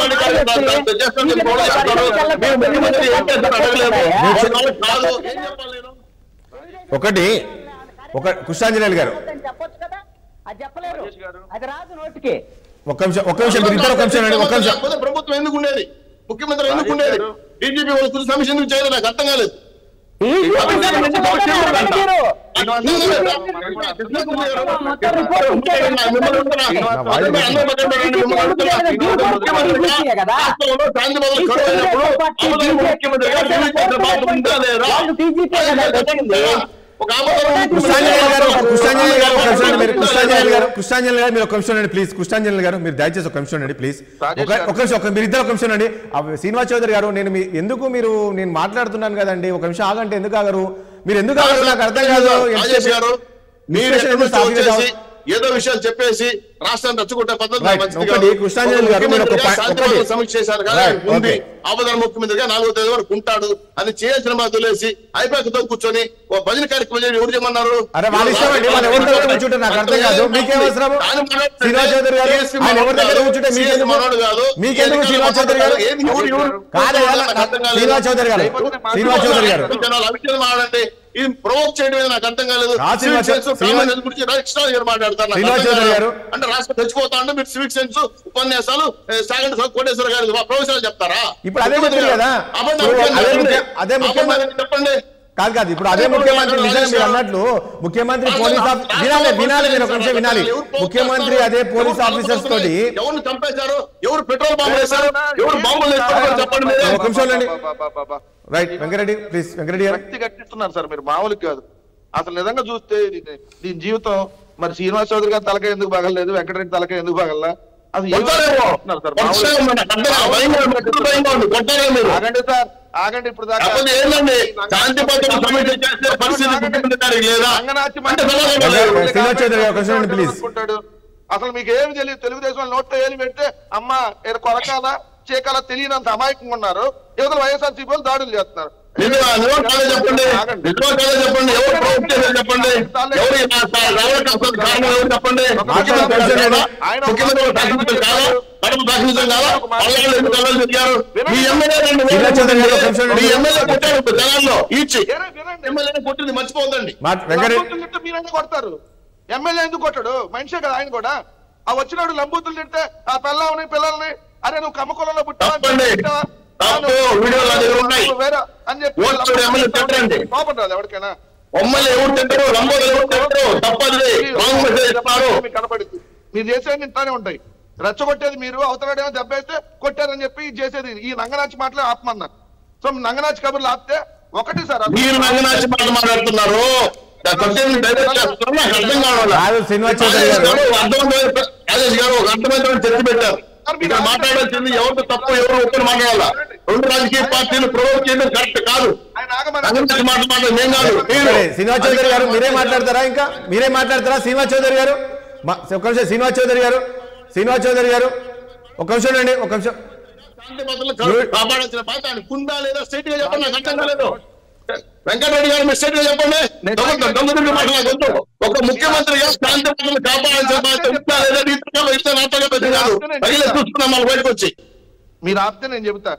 ఒకటి ఒక కృష్ణాంజనేయులు గారు చెప్పొచ్చు కదా అది చెప్పలేరు అది రాదు నోటికి ఒక నిమిషం ఒక నిమిషం మీరు ఇద్దరు ఒక నిమిషం అండి ఒక నిమిషం లేకపోతే ప్రభుత్వం ఎందుకు ఉండేది ముఖ్యమంత్రి ఎందుకు ఉండేది డీజీపీ వాళ్ళ గురించి సమస్య ఎందుకు చేయలేదు నాకు అర్థం కాలేదు ఈ అభివృద్ధి గురించి సమస్య సమస్య లేదండి మీరు. నాకు అర్థం కాలేదు. మొత్తం రిపోర్ట్ ఉంటే కదా. మిమ్మల్ని అడుగుతున్నా. అందరూ పక్కన పెట్టండి. మిమ్మల్ని అడుగుతున్నా. ముఖ్యమంత్రిగా రాష్ట్రంలో శాంతి భద్రతలు కరువైనప్పుడు అవతల ముఖ్యమంత్రిగా రిలీజ్ చేసిన బాధ్యత ఉందా లేదా? వాళ్ళు డీజీపీ కదా పెట్టింది. ఒక ఆపదలో కృష్ణాంజలి గారు కృష్ణాంజలి గారు ఒక నిమిషం అండి మీరు కృష్ణాంజలి గారు కృష్ణాంజలి గారు మీరు ఒక నిమిషం అండి ప్లీజ్ కృష్ణాంజలి గారు మీరు దయచేసి ఒక నిమిషం అండి ప్లీజ్ రాజేష్ ఒక గారు. ఒక నిమిషం ఒక మీరు ఇద్దరు ఒక నిమిషం అండి ఆ శ్రీనివాస్ చౌదరి గారు నేను మీ ఎందుకు మీరు నేను మాట్లాడుతున్నాను కదండి ఒక నిమిషం ఆగంటే ఎందుకు ఆగరు మీరు ఎందుకు ఆగరు నాకు అర్థం కాదు రాజేష్ గారు మీరు Discussion ఎక్కడి నుంచో ఎందుకు వచ్చేసి ఏదో విషయాలు చెప్పేసి రాష్ట్రాన్ని రచ్చుకుంటే పద్ధతి Right. మంచిది ఒకటి కాదు. కృష్ణాంజలి ఒక గారు మీరు ఒక ముఖ్యమంత్రిగా పా- శాంతి ఒకటి. భద్రతలు సమీక్ష చేశారు కదా Right. ఉంది Okay. ఆపదల ముఖ్యమంత్రిగా నాలుగో తేదీ వరకు ఉంటాడు అని చేయాల్సిన బాధ వదిలేసి అయిపోయాకతో కూర్చొని ఓ భజన కార్యక్రమం చేసి ఎవరు చేయమన్నారు అరే వాళ్ళ ఇష్టం అండి వాళ్ళు ఎవరి దగ్గర కూర్చుంటే నాకు అర్థం కాదు మీకేం అవసరం ఆయన మాట్లాడుతుంటే శ్రీనివాస్ చౌదరి గారు CSP ఆయన ఎవరి దగ్గర మనోడు కూర్చుంటే కాదు. మీకెందుకు CSP మనోడు కాదు మీకెందుకు శ్రీనివాస్ చౌదరి గారు ఏంది ఎవరు ఎవరు? కాదు నాకు అర్థం కాలేదు. శ్రీనివాస్ చౌదరి గారు శ్రీనివాస్ చౌదరి గారు జనాలు అవిషయం మాట్లాడండి ఇది ప్రొవోక్ చేయడం మీద నాకు అర్థం కాలేదు ఆ Srinivas civic sense Srinivas common sense గురించి ఎక్స్ట్రా గారు మాట్లాడతారు నాకు శ్రీనివాస్ అర్థం చౌదరి కాలేదు. గారు. అంటే రాష్ట్రం తెచ్చిపోతా అంటే మీరు సివిక్ సెన్స్ ఉపన్యాసాలు సాగండి కోటేశ్వర గారు ప్రొఫెసర్ చెప్తారా ఇప్పుడు అదే చెప్పారు కదా. అబద్ధం ఇప్పుడు చెప్పండి. అదే ముఖ్యం- అదే ముఖ్యం. అబద్ధం చెప్పండి కాదు కాదు ఇప్పుడు అదే ముఖ్యమంత్రి నిజంగా మీరు అన్నట్లు ముఖ్యమంత్రి పోలీస్ ఆఫీ- వినాలి వినాలి మీరు ఒక నిమిషం వినాలి ముఖ్యమంత్రి అదే పోలీస్ ఆఫీసర్స్ తోటి ఎవరు చంపేశారు ఎవరు పెట్రోల్ బాంబులు వేశారు ఎవరు బాంబులు వేస్తారు చెప్పండి మీరే ఒక నిమిషం ఉండండి. బా, బా, బా, బా. రైట్ వెంకరెడ్డి ప్లీజ్ వెంకరెడ్డి గారు వ్యక్తి కట్టిస్తున్నారు సార్ మీరు మామూలుగా కాదు అసలు నిజంగా చూస్తే దీని దీని జీవితం మరి శ్రీనివాస్ చౌదరి గారి తలకాయ ఎందుకు బాగలేదు వెంకటరెడ్డి తలకాయ ఎందుకు బాగల అసలు ఏం కొట్టారేమో. చేస్తున్నారు సార్ కొట్టారేమో. మామూలుగా- అడ్డగా భయంగా ఉంది. ఎప్పుడు భయంగా ఉంది. కొట్టారే మీరు ఆగండి సార్ ఆగండి ఇప్పుడు దాకా కాకపోతే ఏంటండి శాంతి భద్రత సమస్య చేస్తే పరిస్థితి ముఖ్యమంత్రి లేదా రంగనాథ్ అంటే తెలంగాణ వెంకట- లేదు. శ్రీనివాస్ చౌదరి గారు, ఒక నిమిషం ఉండండి, ప్లీజ్. అనుకుంటాడు. అసలు మీకు ఏమి తెలియదు తెలుగుదేశం నోట్లో ఏమి పెడితే అమ్మ ఏదో కొరకాల చీకాల తెలియనంత అమాయకంగా ఉన్నారు యువతలు వైఎస్ఆర్ సిపి వాళ్ళు దాడులు చేస్తున్నారు నిజమా? నిజమా కాదో చెప్పండి ఆగండి. నిజమా కాదో చెప్పండి ఎవరు ప్రొవోక్ చేశారు చెప్పండి ఎవరు ఈ నా- నా- రావడానికి కారణం ఎవరు చెప్పండి ముఖ్యమంత్రి కాదా? ముఖ్యమంత్రి సాక్షించడం కాదా కడప సాక్షించడం కాదా పల్లెలు ఎందుకు కళ్ళలు తిరిగారు మీ ఎమ్మెల్యే రెండు వేల శ్రీనివాస్ చౌదరి గారు, ఒక నిమిషం మీ ఉండండి. ఎమ్మెల్యే కొట్టారు ఇప్పుడు జనాల్లో ఈడ్చి వినండి, వినండి. ఎమ్మెల్యేని కొట్టింది మర్చిపోదండి మా వెంకరెడ్డి లంబూతులు తింటే మీరంతా కొడతారు ఎమ్మెల్యే ఎందుకు కొట్టాడు మనిషే కదా ఆయన కూడా ఆ వచ్చినాడు లంబూతులు తింటే ఆ పిల్లల్ని పిల్లల్ని అరే నువ్వు కమ్మకులంలో పుట్టావా తప్పండి. పుట్టావా? తప్పు. నువ్వు- వీడియోలు నా దగ్గర ఉన్నాయి. నువ్వు వేరే అని చెప్పి ఓట్లు ఎమ్మెల్యే తిట్టండి. కోపం రాదు ఎవరికైనా బొమ్మలు ఎవరు తింటారు లంబోలు ఎవరు తింటారు తప్పది రాంగ్ మెసేజ్ ఇస్తారు మీకు కనపడింది మీరు చేసేది ఇంటానే ఉంటాయి రెచ్చగొట్టేది మీరు అవతలడేమో దెబ్బేస్తే కొట్టారని చెప్పి ఇది చేసేది ఈ నంగనాచి మాటలే ఆపమన్నారు సో నంగనాచి కబుర్లు ఆపితే ఒకటి సార్ అది- మీరు నంగనాచి మాట మాట్లాడుతున్నారు సత్యం డైరెక్ట్ చేస్తున్నారు నాకు అర్థం కావాలి కాదు శ్రీనివాస్ చౌదరి గారు అర్థమైన రాజేష్ గారు ఒక అర్థమైన చర్చ పెట్టారు ఇక్కడ మాట్లాడాల్సింది ఎవరు తప్పు ఎవరు ఒక్కరు మాట్లాడాలా రెండు రాజకీయ పార్టీలు ప్రొవోక్ చేయడం కరెక్ట్ కాదు ఆయన ఆగమని నంగనాచి మాట మాట్లాడడం నేను కాదు మీరు సరే శ్రీనివాస్ చౌదరి గారు మీరే మాట్లాడతారా ఇంకా మీరే మాట్లాడతారా శ్రీనివాస్ చౌదరి గారు మా- ఒక నిమిషం శ్రీనివాస్ చౌదరి గారు శ్రీనివాస్ చౌదరి గారు ఒక నిమిషం అండి ఒక నిమిషం శాంతి భద్రతలు కాపాడాల్సిన బాధ్యత ఆయనకు ఉందా లేదా స్ట్రైట్ గా చెప్పండి నాకు అర్థం కాలేదు వెంకటరెడ్డి గారు మీరు స్ట్రైట్ గా చెప్పండి దొంగ దొంగ మాట్లాడద్దు ఒక ముఖ్యమంత్రిగా శాంతి భద్రతలు కాపాడాల్సిన బాధ్యత ఉందా లేదా రీతిగా ఇస్తే నాటగా పెద్ద కాదు పైన చూసుకున్నాం మన బయటకు వచ్చి మీరు ఆపితే నేను చెబుతా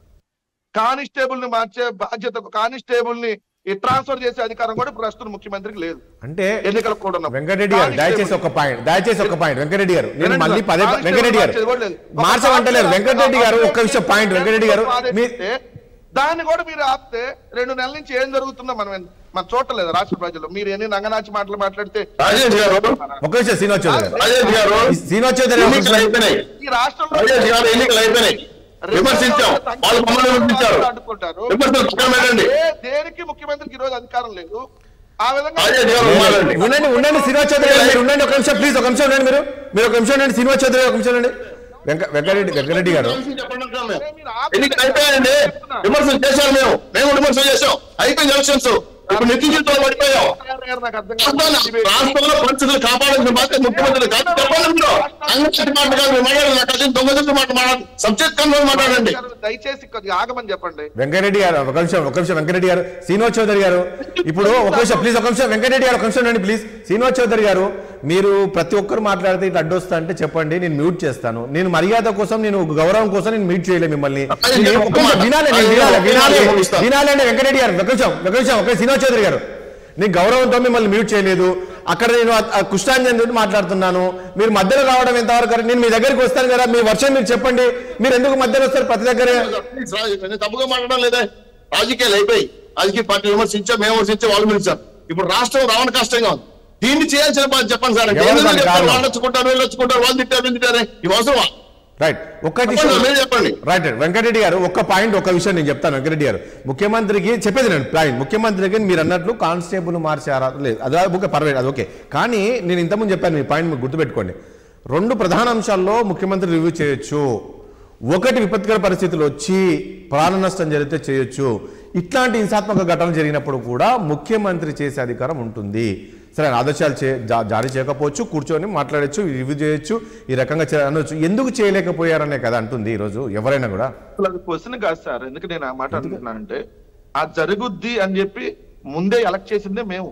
కానిస్టేబుల్ ని మార్చే బాధ్యత కానిస్టేబుల్ ని ఈ ట్రాన్స్ఫర్ చేసే అధికారం కూడా ప్రస్తుత ముఖ్యమంత్రికి లేదు అంటే ఎన్నికలకు కూడా ఉన్నప్పుడు. వెంకటరెడ్డి గారు దయచేసి ఒక పాయింట్ దయచేసి ఒక పాయింట్ వెంకటరెడ్డి గారు నేను వినండి మళ్ళీ సార్, పదే కానిస్టేబుల్ వెంకటరెడ్డి గారు మార్చేది కూడా లేదు. ఒక మార్చమంటలేరు కానిస్టేబుల్ వెంకటరెడ్డి గారు ఒక్క విషయం పాయింట్ వెంకటరెడ్డి గారు మీ ఆదేశిస్తే దాన్ని కూడా మీరు ఆపితే రెండు నెలల నుంచి ఏం జరుగుతుందో మనం ఎన్- మనం చూడలేదు రాష్ట్ర ప్రజలు మీరు ఎన్ని నంగనాచి మాటలు మాట్లాడితే రాజేష్ గారు ఒక విషయం శ్రీనివాస్ చౌదరి గారు రాజేష్ గారు శ్రీనివాస్ చౌదరి గారు ఒక ఎన్నికలు నిమిషం. అయిపోయినాయి ఈ రాష్ట్రంలో రాజేష్ గారు ఎన్నికలు అయిపోయినాయి విమర్శించాం వాళ్ళు మమ్మల్ని విమర్శించారు అడ్డుకుంటారు విమర్శలు పక్కన పెట్టండి ఏ- దేనికి ముఖ్యమంత్రికి ఈ రోజు అధికారం లేదు ఆ విధంగా రాజేష్ గారు ఉన్నారండి ఉండండి ఉండండి శ్రీనివాస్ చౌదరి గారు మీరు ఉండండి ఒక నిమిషం ప్లీజ్ ఒక నిమిషం ఉండండి మీరు మీరు ఒక నిమిషం ఉండండి శ్రీనివాస్ చౌదరి గారు ఒక నిమిషం ఉండండి వెంక వెంకటరెడ్డి వెంకటరెడ్డి గారు చెప్పండి అంటున్నాం మేము. ఎన్నికలు అయిపోయాయండి విమర్శలు చేశారు మేము మేము విమర్శలు చేశాం అయిపోయింది ఎలక్షన్స్ ఇప్పుడు నిత్య జీవితంలో పడిపోయాం నాకు అర్థం రాష్ట్రాన్ని- కాదు రాష్ట్రంలో పరిస్థితులు కాపాడాల్సిన బాధ్యత ముఖ్యమంత్రి కాదు చెప్పండి మీరు అంగటి మాట కాదు మీరు మాట్లాడండి నాకు అసలు దొంగ దొంగ మాట మాట్లాడండి సబ్జెక్ట్ కన్వర్ట్ మాట్లాడండి దయచేసి కొద్దిగా ఆగమని చెప్పండి వెంకటరెడ్డి గారు ఒక నిమిషం ఒక నిమిషం వెంకటరెడ్డి గారు శ్రీనివాస్ చౌదరి గారు ఇప్పుడు ఒక నిమిషం ప్లీజ్ ఒక నిమిషం వెంకటరెడ్డి గారు ఒక నిమిషం ఉండండి ప్లీజ్ శ్రీనివాస్ చౌదరి గారు మీరు ప్రతి ఒక్కరు మాట్లాడితే ఇట్లా అడ్డొస్తా అంటే చెప్పండి నేను మ్యూట్ చేస్తాను నేను మర్యాద కోసం నేను గౌరవం కోసం నేను మ్యూట్ చేయలేదు మిమ్మల్ని నేను ఒక్క నిమిషం వినాలి నేను వినాలి వినాలి వినాలి అంటే వెంకటరెడ్డి గారు ఒక నిమిషం ఒక నిమిషం ఒక శ్రీనివాస్ చౌదరి గారు నేను గౌరవంతో మిమ్మల్ని మ్యూట్ చేయలేదు అక్కడ నేను ఆ- ఆ కుష్టాంజన్ తోటి మాట్లాడుతున్నాను మీరు మధ్యలో రావడం ఎంతవరకు కరెక్ట్? నేను మీ దగ్గరికి వస్తాను కదా మీ వర్షం మీరు చెప్పండి మీరు ఎందుకు మధ్యలో వస్తారు ప్రతి దగ్గర ప్లీజ్ రాజు, నేను తప్పుగా మాట్లాడడం లేదా రాజకీయాలు అయిపోయి రాజకీయ పార్టీ విమర్శించాం మేము విమర్శించాం వాళ్ళు విమర్శించాం ఇప్పుడు రాష్ట్రం రావణ కష్టంగా ఉంది దీన్ని చేయాల్సిన బాధ్యత చెప్పండి సార్ ఎవరు ఎందుకు దానికి చెప్తారు? కారణం? వాళ్ళు వచ్చుకుంటారు వీళ్ళు వచ్చుకుంటారు వాళ్ళు తిట్టారు వీళ్ళు తిట్టారు ఇవి అవసరమా రైట్ ఒక్కటి చెప్పండి, మీరు చెప్పండి రైట్ రైట్ వెంకటరెడ్డి గారు ఒక్క పాయింట్ ఒక విషయం నేను చెప్తాను వెంకటరెడ్డి గారు ముఖ్యమంత్రికి చెప్పేది నేను పాయింట్ ముఖ్యమంత్రికి మీరు అన్నట్లు కానిస్టేబుల్ మార్చారా లేదు అది ఓకే పర్వాలేదు అది ఓకే కానీ నేను ఇంతకుముందు చెప్పాను మీ పాయింట్ మీరు గుర్తుపెట్టుకోండి రెండు ప్రధాన అంశాల్లో ముఖ్యమంత్రి రివ్యూ చేయొచ్చు ఒకటి విపత్కర పరిస్థితులు వచ్చి ప్రాణ నష్టం జరిగితే చేయొచ్చు ఇట్లాంటి హింసాత్మక ఘటన జరిగినప్పుడు కూడా ముఖ్యమంత్రి చేసే అధికారం ఉంటుంది సరే ఆదేశాలు చే జా- జారీ చేయకపోవచ్చు కూర్చొని మాట్లాడచ్చు రివ్యూ చేయొచ్చు ఈ రకంగా చే- అనొచ్చు ఎందుకు చేయలేకపోయారనే కదా అంటుంది ఈరోజు ఎవరైనా కూడా అసలు అది క్వశ్చన్ కాదు సార్ ఎందుకు నేను ఆ మాట అంటున్నానంటే ఆ జరుగుద్ది అని చెప్పి ముందే ఎలక్ట్ చేసిందే మేము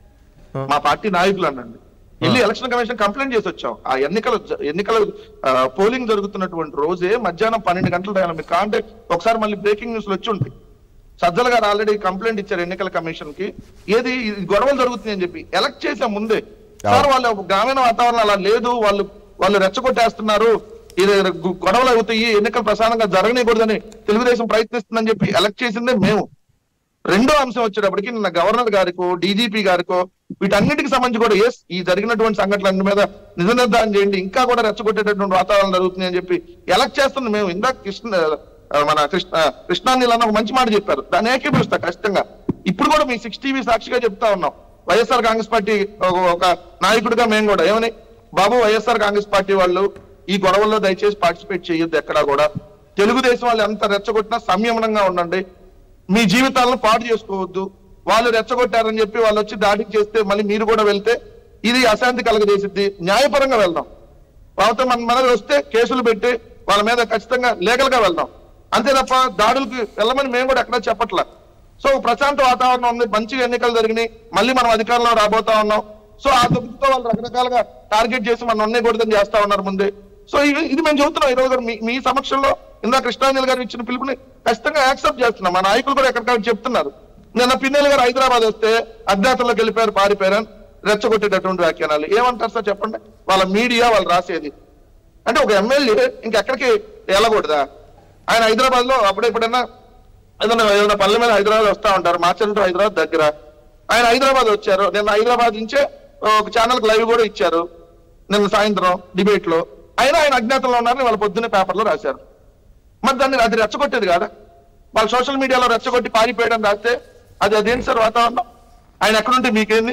మా పార్టీ నాయకులు అనండి వెళ్ళి ఎలక్షన్ కమిషన్ కంప్లైంట్ చేసి వచ్చాం ఆ ఎన్నికల ఎన్నికల పోలింగ్ జరుగుతున్నటువంటి రోజే మధ్యాహ్నం పన్నెండు గంటల టైం మీకు కాంటే ఒకసారి మళ్ళీ బ్రేకింగ్ న్యూస్ వచ్చి ఉంటాయి సజ్జల గారు ఆల్రెడీ కంప్లైంట్ ఇచ్చారు ఎన్నికల కమిషన్ కి ఏది ఇది గొడవలు జరుగుతుంది అని చెప్పి ఎలక్ట్ చేసే ముందే సార్ వాళ్ళ గ్రామీణ వాతావరణం అలా లేదు వాళ్ళు వాళ్ళు రెచ్చగొట్టేస్తున్నారు ఇది గు- గొడవలు అవుతాయి ఎన్నికలు ప్రశాంతంగా జరగనీయకూడదని తెలుగుదేశం ప్రయత్నిస్తుందని చెప్పి ఎలక్ట్ చేసిందే మేము రెండో అంశం వచ్చేటప్పటికి నిన్న గవర్నర్ గారికో డీజీపీ గారికో వీటన్నిటికి సంబంధించి కూడా ఎస్ ఈ జరిగినటువంటి సంఘటనల మీద నిజ నిర్ధారణ చేయండి ఇంకా కూడా రెచ్చగొట్టేటటువంటి వాతావరణం జరుగుతుంది అని చెప్పి ఎలక్ట్ చేస్తున్న మేము ఇందాక కృష్ణ ఆ, మన కృష్ణ కృష్ణాంజలి అన్న ఒక మంచి మాట చెప్పారు దాన్ని ఏకీపిస్తా ఖచ్చితంగా ఇప్పుడు కూడా మీ సిక్స్ టీవీ సాక్షిగా చెప్తా ఉన్నాం వైఎస్ఆర్ కాంగ్రెస్ పార్టీ ఒక- ఒక నాయకుడిగా మేము కూడా ఏమని బాబు వైఎస్ఆర్ కాంగ్రెస్ పార్టీ వాళ్ళు ఈ గొడవల్లో దయచేసి పార్టిసిపేట్ చేయొద్దు ఎక్కడా కూడా తెలుగుదేశం వాళ్ళు ఎంత రెచ్చగొట్టినా సంయమనంగా ఉండండి మీ జీవితాలను పాడు చేసుకోవద్దు వాళ్ళు రెచ్చగొట్టారని చెప్పి వాళ్ళు వచ్చి దాడికి చేస్తే మళ్ళీ మీరు కూడా వెళ్తే ఇది అశాంతి కలగజేసిద్ది న్యాయపరంగా వెళ్దాం వాళ్ళతో మన మీద వస్తే కేసులు పెట్టి వాళ్ళ మీద ఖచ్చితంగా లీగల్ గా వెళ్దాం అంతే తప్ప దాడులకు వెళ్ళమని మేము కూడా ఎక్కడా చెప్పట్లా సో ప్రశాంత వాతావరణం ఉంది మంచి ఎన్నికలు జరిగినాయి మళ్ళీ మనం అధికారంలో రాబోతా ఉన్నాం సో ఆ దుఃఖంతో వాళ్ళు రకరకాలుగా టార్గెట్ చేసి మనం అన్నీ కూడా చేస్తా ఉన్నారు ముందే సో ఇది ఇది మేము చెబుతున్నాం ఈ రోజు కూడా మీ మీ సమక్షంలో ఇందా కృష్ణాంజలి గారు ఇచ్చిన పిలుపుని ఖచ్చితంగా యాక్సెప్ట్ చేస్తున్నాం మా నాయకులు కూడా ఎక్కడికక్కడ చెప్తున్నారు నిన్న పిన్నెల గారు హైదరాబాద్ వస్తే అజ్ఞాతంలోకి వెళ్ళిపోయారు పారిపోయారని రెచ్చగొట్టేటటువంటి వ్యాఖ్యానాలు ఏమంటారు సార్ చెప్పండి వాళ్ళ మీడియా వాళ్ళు రాసేది అంటే ఒక ఎమ్మెల్యే ఇంకెక్కడికి వెళ్ళకూడదా ఆయన హైదరాబాద్ లో అప్పుడు ఎప్పుడైనా ఏదైనా ఏదైనా పనుల మీద హైదరాబాద్ వస్తా ఉంటారు మార్చల్ హైదరాబాద్ దగ్గర ఆయన హైదరాబాద్ వచ్చారు నిన్న హైదరాబాద్ నుంచే ఒక ఛానల్ కి లైవ్ కూడా ఇచ్చారు నిన్న సాయంత్రం డిబేట్ లో అయినా ఆయన అజ్ఞాతంలో ఉన్నారని వాళ్ళ పొద్దున్నే పేపర్లో రాశారు మరి దాన్ని అది రెచ్చగొట్టేది కాదా వాళ్ళు సోషల్ మీడియాలో రెచ్చగొట్టి పారిపోయడం రాస్తే అది అదేంటి సార్ వాతావరణం ఆయన ఎక్కడుంటే మీకేంది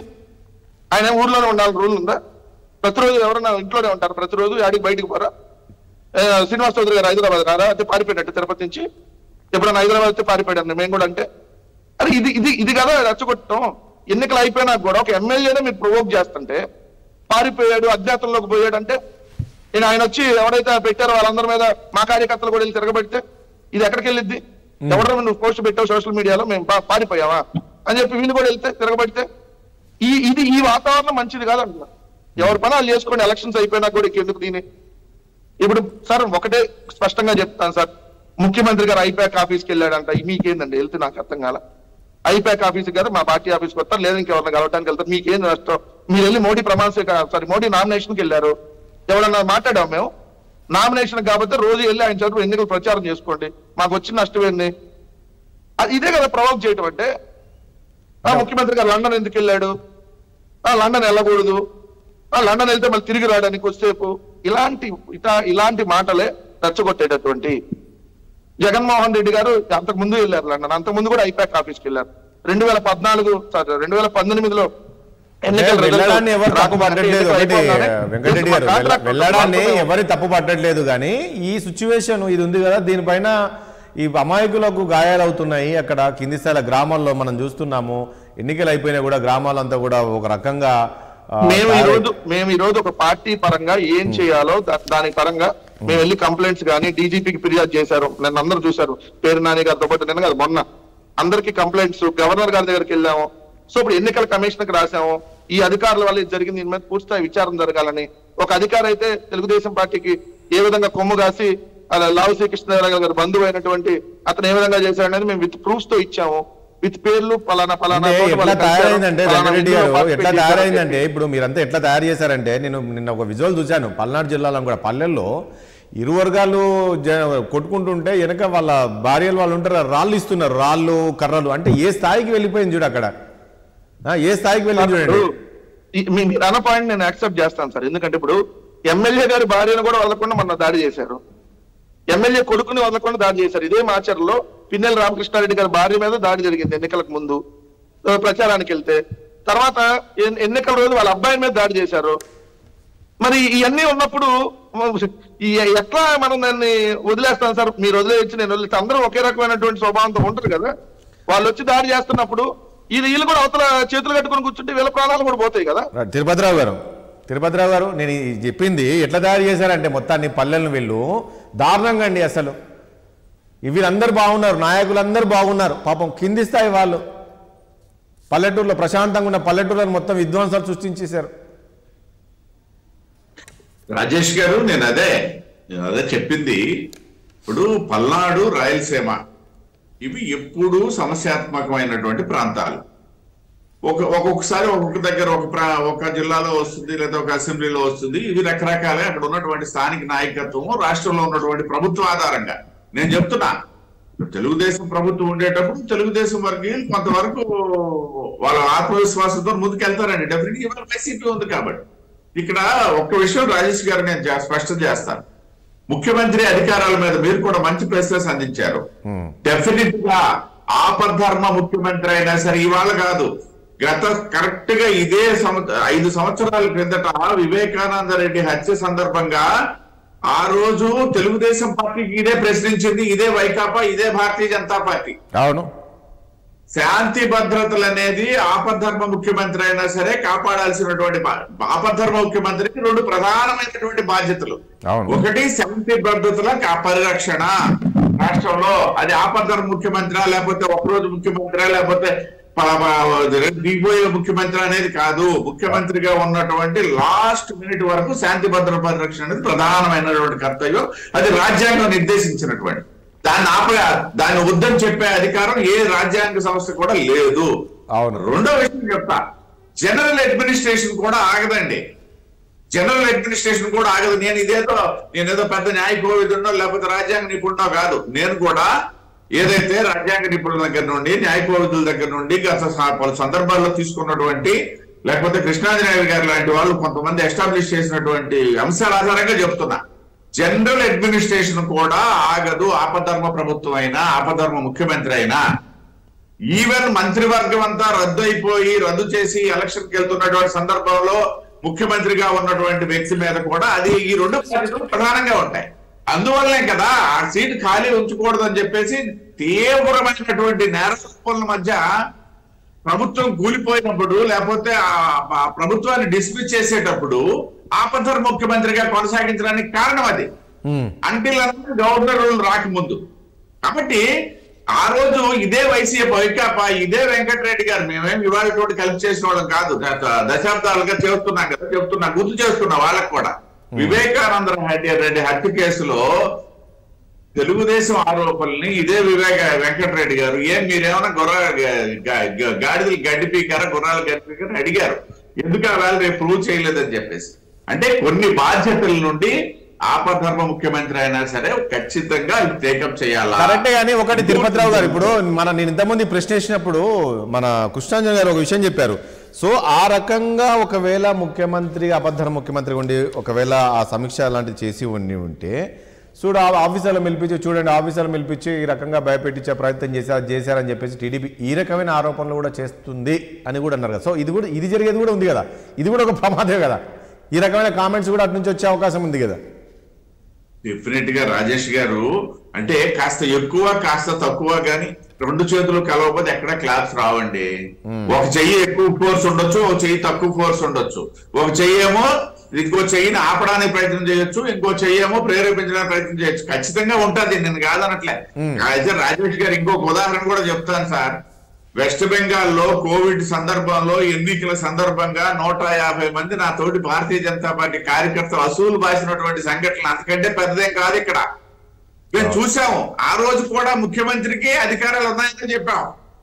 ఆయన ఊర్లోనే ఉండాలి రూల్ ఉందా ప్రతిరోజు ఎవరైనా ఇంట్లోనే ఉంటారు ప్రతిరోజు ఆడికి బయటికి పోరా ఏ, శ్రీనివాస్ చౌదరి గారు హైదరాబాద్ రారా అయితే పారిపోయినట్టు తిరుపతి నుంచి ఎప్పుడైనా హైదరాబాద్ వస్తే పారిపోయాడు మేము కూడా అంటే అరే ఇది ఇది ఇది కదా రెచ్చగొట్టడం ఎన్నికలు అయిపోయినా కూడా ఒక ఎమ్మెల్యేనే మీరు ప్రొవోక్ చేస్తుంటే పారిపోయాడు అజ్ఞాతంలోకి పోయాడు అంటే నేను ఆయన వచ్చి ఎవరైతే పెట్టారో వాళ్ళందరి మీద మా కార్యకర్తలు కూడా వెళ్ళి తిరగబెడితే ఇది ఎక్కడికి వెళ్ళిద్ది ఎవరో నువ్వు పోస్ట్ పెట్టావు సోషల్ మీడియాలో మేము పా- పారిపోయావా అని చెప్పి వీళ్ళు కూడా వెళ్తే తిరగబడితే ఈ ఇది ఈ వాతావరణం మంచిది కాదంటున్నా ఎవరి పని వాళ్ళు చేసుకోండి ఎలక్షన్స్ అయిపోయినా కూడా ఎందుకు దీని ఇప్పుడు సార్ ఒకటే స్పష్టంగా చెప్తాను సార్ ముఖ్యమంత్రి గారు ఐపాక్ ఆఫీస్కి వెళ్ళాడంట మీకేందండి వెళ్తే నాకు అర్థం కాల ఐపాక్ ఆఫీస్ కదా మా పార్టీ ఆఫీస్కి వస్తారు లేదా ఇంకెవరిని కలవడానికి వెళ్తారు మీకేం నష్టం మీరు వెళ్ళి మోడీ ప్రమాణ స్వీకారం సారీ మోడీ నామినేషన్కి వెళ్ళారు ఎవరన్నా మాట్లాడాం మేము నామినేషన్ కాబట్టి రోజు వెళ్ళి ఆయన చదువు ఎన్నికలు ప్రచారం చేసుకోండి మాకు వచ్చిన నష్టం ఏంది అది ఇదే కదా ప్రవోక్ చేయటం అంటే ఆ ముఖ్యమంత్రి గారు లండన్ ఎందుకు వెళ్ళాడు ఆ లండన్ వెళ్ళకూడదు ఆ లండన్ వెళ్తే మళ్ళీ తిరిగి రావడానికి కొద్దిసేపు ఇలాంటి ఇట ఇలాంటి మాటలే రెచ్చగొట్టేటటువంటి జగన్మోహన్ రెడ్డి గారు అంతకు ముందు వెళ్ళారు లండన్ అంతకు ముందు కూడా ఐపాక్ ఆఫీస్కి వెళ్ళారు రెండు వేల పద్నాలుగు సారీ రెండు వేల పంతొమ్మిదిలో ఎన్నికల result వెళ్ళడాన్ని ఎవరు తప్పు రాకముందే పట్టట్లేదు ఎన్నికలు ఒకటి అయిపోగానే వెంకటరెడ్డి మా గారు వెళ్ళ- contract వెళ్ళడాన్ని మాత్రమే ఎవరి తప్పు పట్టట్లేదు కానీ ఈ సిచ్యువేషన్ ఇది ఉంది కదా దీనిపైన ఈ అమాయకులకు గాయాలవుతున్నాయి అక్కడ కింది స్థాయిల గ్రామాల్లో మనం చూస్తున్నాము ఎన్నికలు అయిపోయినా కూడా గ్రామాలంతా కూడా ఒక రకంగా ఆ, మేము ఈ తయారై- రోజు మేము ఈ రోజు ఒక పార్టీ పరంగా ఏం చేయాలో దా- దాని పరంగా మేము వెళ్ళి కంప్లైంట్స్ కానీ డీజీపీకి ఫిర్యాదు చేశారు నన్ను అందరూ చూశారు పేరు నాని గారితో పాటు నిన్న కాదు మొన్న అందరికి కంప్లైంట్స్ గవర్నర్ గారి దగ్గరికి వెళ్ళాము సో ఇప్పుడు ఎన్నికల కమిషన్ కి రాసాము ఈ అధికారుల వల్ల ఇది జరిగింది దీని మీద పూర్తిస్థాయి విచారణ జరగాలని ఒక అధికారి అయితే తెలుగుదేశం పార్టీకి ఏ విధంగా కొమ్ము కాసి అలా లావు శ్రీకృష్ణదేవరాయ గారి బంధువు అయినటువంటి అతను ఏ విధంగా చేశాడనేది మేము విత్ ప్రూఫ్స్ తో ఇచ్చాము విత్ పేర్లు పలానా పలానా అంటే చోట ఎట్లా వాళ్ళు కలిశారు, తయారైందంటే పలానా వెంకటరెడ్డి విధంగా గారు participate ఎట్లా చేశారు అని తయారైందంటే ఇప్పుడు మీరంతా ఎట్లా తయారు చేశారంటే నేను నిన్న ఒక విజువల్ చూశాను పల్నాడు జిల్లాలో కూడా పల్లెల్లో ఇరు వర్గాలు జ- కొట్టుకుంటుంటే వెనక వాళ్ళ భార్యలు వాళ్ళు ఉంటారు రాళ్ళు ఇస్తున్నారు రాళ్ళు కర్రలు అంటే ఏ స్థాయికి వెళ్ళిపోయింది చూడు అక్కడ ఆ, ఏ స్థాయికి వెళ్ళింది చూడండి ఇప్పుడు ఈ- మీ- మీరు అన్న పాయింట్ నేను యాక్సెప్ట్ చేస్తాను సార్ ఎందుకంటే ఇప్పుడు ఎమ్మెల్యే గారి భార్యను కూడా వదలకుండా మొన్న దాడి చేశారు ఎమ్మెల్యే కొడుకుని వదలకుండా దాడి చేశారు ఇదే మాచర్లో పిన్నెల రామకృష్ణారెడ్డి గారి భార్య మీద దాడి జరిగింది ఎన్నికలకు ముందు ఆ, ప్రచారానికి వెళ్తే తర్వాత ఎన్- ఎన్నికల రోజు వాళ్ళ అబ్బాయి మీద దాడి చేశారు మరి ఇవన్నీ ఉన్నప్పుడు ఈ ఎట్లా మనం దాన్ని వదిలేస్తాం సార్ మీరు వదిలేయచ్చు నేను వదిలేస్తే అందరూ ఒకే రకమైనటువంటి స్వభావంతో ఉంటారు కదా వాళ్ళు వచ్చి దాడి చేస్తున్నప్పుడు ఇది వీళ్ళు కూడా అవతల చేతులు కట్టుకొని కూర్చుంటే వీళ్ళ ప్రాణాలు కూడా పోతాయి కదా రా- తిరుపతిరావు గారు తిరుపతిరావు గారు నేను ఈ చెప్పింది ఎట్లా తయారు చేశారంటే మొత్తాన్ని పల్లెలను వీళ్ళు దారుణంగా అండి అసలు ఈ వీళ్ళందరూ బాగున్నారు నాయకులందరూ బాగున్నారు పాపం కింది స్థాయి వాళ్ళు పల్లెటూరులో ప్రశాంతంగా ఉన్న పల్లెటూరులను మొత్తం విధ్వంసాలు సృష్టించేశారు రాజేష్ గారు నేను అదే నేను అదే చెప్పింది ఇప్పుడు పల్నాడు రాయలసీమ ఇవి ఎప్పుడూ సమస్యాత్మకమైనటువంటి ప్రాంతాలు ఒక ఒక్కొక్కసారి ఒక్కొక్క దగ్గర ఒక ప్రా ఒక జిల్లాలో వస్తుంది లేదా ఒక అసెంబ్లీలో వస్తుంది ఇవి రకరకాల అక్కడ ఉన్నటువంటి స్థానిక నాయకత్వం రాష్ట్రంలో ఉన్నటువంటి ప్రభుత్వం ఆధారంగా నేను చెప్తున్నా తెలుగుదేశం ప్రభుత్వం ఉండేటప్పుడు తెలుగుదేశం వర్గీయులు కొంతవరకు వాళ్ళ ఆత్మవిశ్వాసంతో ముందుకెళ్తారండి డెఫినెట్ ఇవాళ వైసీపీ ఉంది కాబట్టి ఇక్కడ ఒక్క విషయం రాజేష్ గారు నేను జా- స్పష్టం చేస్తాను ముఖ్యమంత్రి అధికారాల మీద మీరు కూడా మంచి ప్రశ్నలు అందించారు డెఫినెట్ గా ఆపద్ధర్మ ముఖ్యమంత్రి అయినా సరే ఇవాళ కాదు గత కరెక్ట్ గా ఇదే సంవత్సర ఐదు సంవత్సరాల క్రిందట వివేకానంద రెడ్డి హత్య సందర్భంగా ఆ రోజు తెలుగుదేశం పార్టీకి ఇదే ప్రశ్నించింది ఇదే వైకాపా ఇదే భారతీయ జనతా పార్టీ అవును శాంతి భద్రతలు అనేది ఆపద్ధర్మ ముఖ్యమంత్రి అయినా సరే కాపాడాల్సినటువంటి బా- ఆపద్ధర్మ ముఖ్యమంత్రికి రెండు ప్రధానమైనటువంటి బాధ్యతలు అవును. ఒకటి శాంతి భద్రతల కా- పరిరక్షణ రాష్ట్రంలో అది ఆపద్ధర్మ ముఖ్యమంత్రి లేకపోతే ఒకరోజు ముఖ్యమంత్రి లేకపోతే ప- ప- దిగిపోయే ముఖ్యమంత్రి అనేది కాదు ముఖ్యమంత్రిగా ఉన్నటువంటి లాస్ట్ మినిట్ వరకు శాంతి భద్రత పరిరక్షణ అనేది ప్రధానమైనటువంటి కర్తవ్యం అది రాజ్యాంగం నిర్దేశించినటువంటి దాన్ని ఆప దాన్ని వద్దని చెప్పే అధికారం ఏ రాజ్యాంగ సంస్థ కూడా లేదు అవును. రెండో విషయం చెప్తా జనరల్ అడ్మినిస్ట్రేషన్ కూడా ఆగదండి జనరల్ అడ్మినిస్ట్రేషన్ కూడా ఆగదు నేను ఇదేదో నేనేదో పెద్ద న్యాయ కోవిదుండో లేకపోతే రాజ్యాంగ నిపుణుడో కాదు నేను కూడా ఏదైతే రాజ్యాంగ నిపుణుల దగ్గర నుండి న్యాయ కోవిదుల దగ్గర నుండి గత స- పలు సందర్భాల్లో తీసుకున్నటువంటి లేకపోతే కృష్ణాంజనేయులు గారు లాంటి వాళ్ళు కొంతమంది ఎస్టాబ్లిష్ చేసినటువంటి అంశాల ఆధారంగా చెప్తున్నా జనరల్ అడ్మినిస్ట్రేషన్ కూడా ఆగదు ఆపధర్మ ప్రభుత్వం అయినా ఆపధర్మ ముఖ్యమంత్రి అయినా ఈవెన్ మంత్రివర్గం అంతా రద్దు అయిపోయి రద్దు చేసి ఎలక్షన్ కి వెళ్తున్నటువంటి సందర్భంలో ముఖ్యమంత్రిగా ఉన్నటువంటి వ్యక్తి మీద కూడా అది ఈ రెండు పరిస్థితులు ప్రధానంగా ఉంటాయి అందువల్లనే కదా ఆ సీట్ ఖాళీ ఉంచకూడదు అని చెప్పేసి తీవ్రమైనటువంటి నేరస్తుల మధ్య ప్రభుత్వం కూలిపోయినప్పుడు లేకపోతే ఆ- ఆ ప్రభుత్వాన్ని డిస్మిస్ చేసేటప్పుడు ఆపధర్ ముఖ్యమంత్రిగా కొనసాగించడానికి కారణం అది ఉమ్. అంటిల్ గవర్నర్ రాకముందు కాబట్టి ఆ రోజు ఇదే వైసీపీ వైకాపా ఇదే వెంకటరెడ్డి గారు మేమేం ఇవాళ తోటి కలిపి చేసిన వాళ్ళం కాదు గత దశాబ్దాలుగా చేస్తున్నాం కదా చెప్తున్నా గుర్తు చేస్తున్నా వాళ్ళకు కూడా వివేకానంద రెడ్డి రెడ్డి హత్య కేసులో తెలుగుదేశం ఆరోపణల్ని ఇదే వివేక వెంకటరెడ్డి గారు ఏం మీరేమైనా గుర్ర గ- గ- గాడిదలు గడ్డి పీకారా గుర్రాలు గడ్డి పీకారా అడిగారు ఎందుకు ఆ వేళ రేపు ప్రూవ్ చేయలేదని చెప్పేసి అంటే కొన్ని బాధ్యతల నుండి ఆపధర్మ ముఖ్యమంత్రి అయినా సరే ఖచ్చితంగా టేకప్ చేయాలా కరెక్టే కానీ ఒకటి తిరుపతిరావు గారు ఇప్పుడు మన నేను ఇంతమంది ప్రశ్న వేసినప్పుడు మన కృష్ణాంజన్ గారు ఒక విషయం చెప్పారు సో ఆ రకంగా ఒకవేళ ముఖ్యమంత్రి అబద్ధన ముఖ్యమంత్రి ఉండి ఒకవేళ ఆ సమీక్ష అలాంటివి చేసి ఉండి ఉంటే చూడు ఆ ఆఫీసర్లు పిలిపించి చూడండి ఆఫీసర్లు పిలిపించి ఈ రకంగా భయపెట్టించే ప్రయత్నం చేశారు చేశారని చెప్పేసి టీడీపీ ఈ రకమైన ఆరోపణలు కూడా చేస్తుంది అని కూడా అన్నారు కదా సో ఇది కూడా ఇది జరిగేది కూడా ఉంది కదా ఇది కూడా ఒక ప్రమాదమే కదా ఈ రకమైన కామెంట్స్ కూడా అటు నుంచి వచ్చే అవకాశం ఉంది కదా డెఫినెట్ గా రాజేష్ గారు అంటే కాస్త ఎక్కువ కాస్త తక్కువ గాని రెండు చేతులు కలవకపోతే ఎక్కడ క్లాప్స్ రావండి ఒక చెయ్యి ఎక్కువ ఫోర్స్ ఉండొచ్చు ఒక చెయ్యి తక్కువ ఫోర్స్ ఉండొచ్చు ఒక చెయ్యి ఏమో ఇంకో చెయ్యిని ఆపడానికి ప్రయత్నం చేయొచ్చు ఇంకో చెయ్యి ఏమో ప్రేరేపించడానికి ప్రయత్నం చేయొచ్చు ఖచ్చితంగా ఉంటది నేను కాదనట్లే అయితే రాజేష్ గారు ఇంకొక ఉదాహరణ కూడా చెప్తాను సార్ వెస్ట్ బెంగాల్లో కోవిడ్ సందర్భంలో ఎన్నికల సందర్భంగా నూట యాభై మంది నా తోటి భారతీయ జనతా పార్టీ కార్యకర్తలు అసూలు బాసినటువంటి సంఘటనలు అంతకంటే పెద్దదేం కాదు ఇక్కడ మేము చూసాము ఆ రోజు కూడా ముఖ్యమంత్రికి అధికారాలు ఉన్నాయని చెప్పాం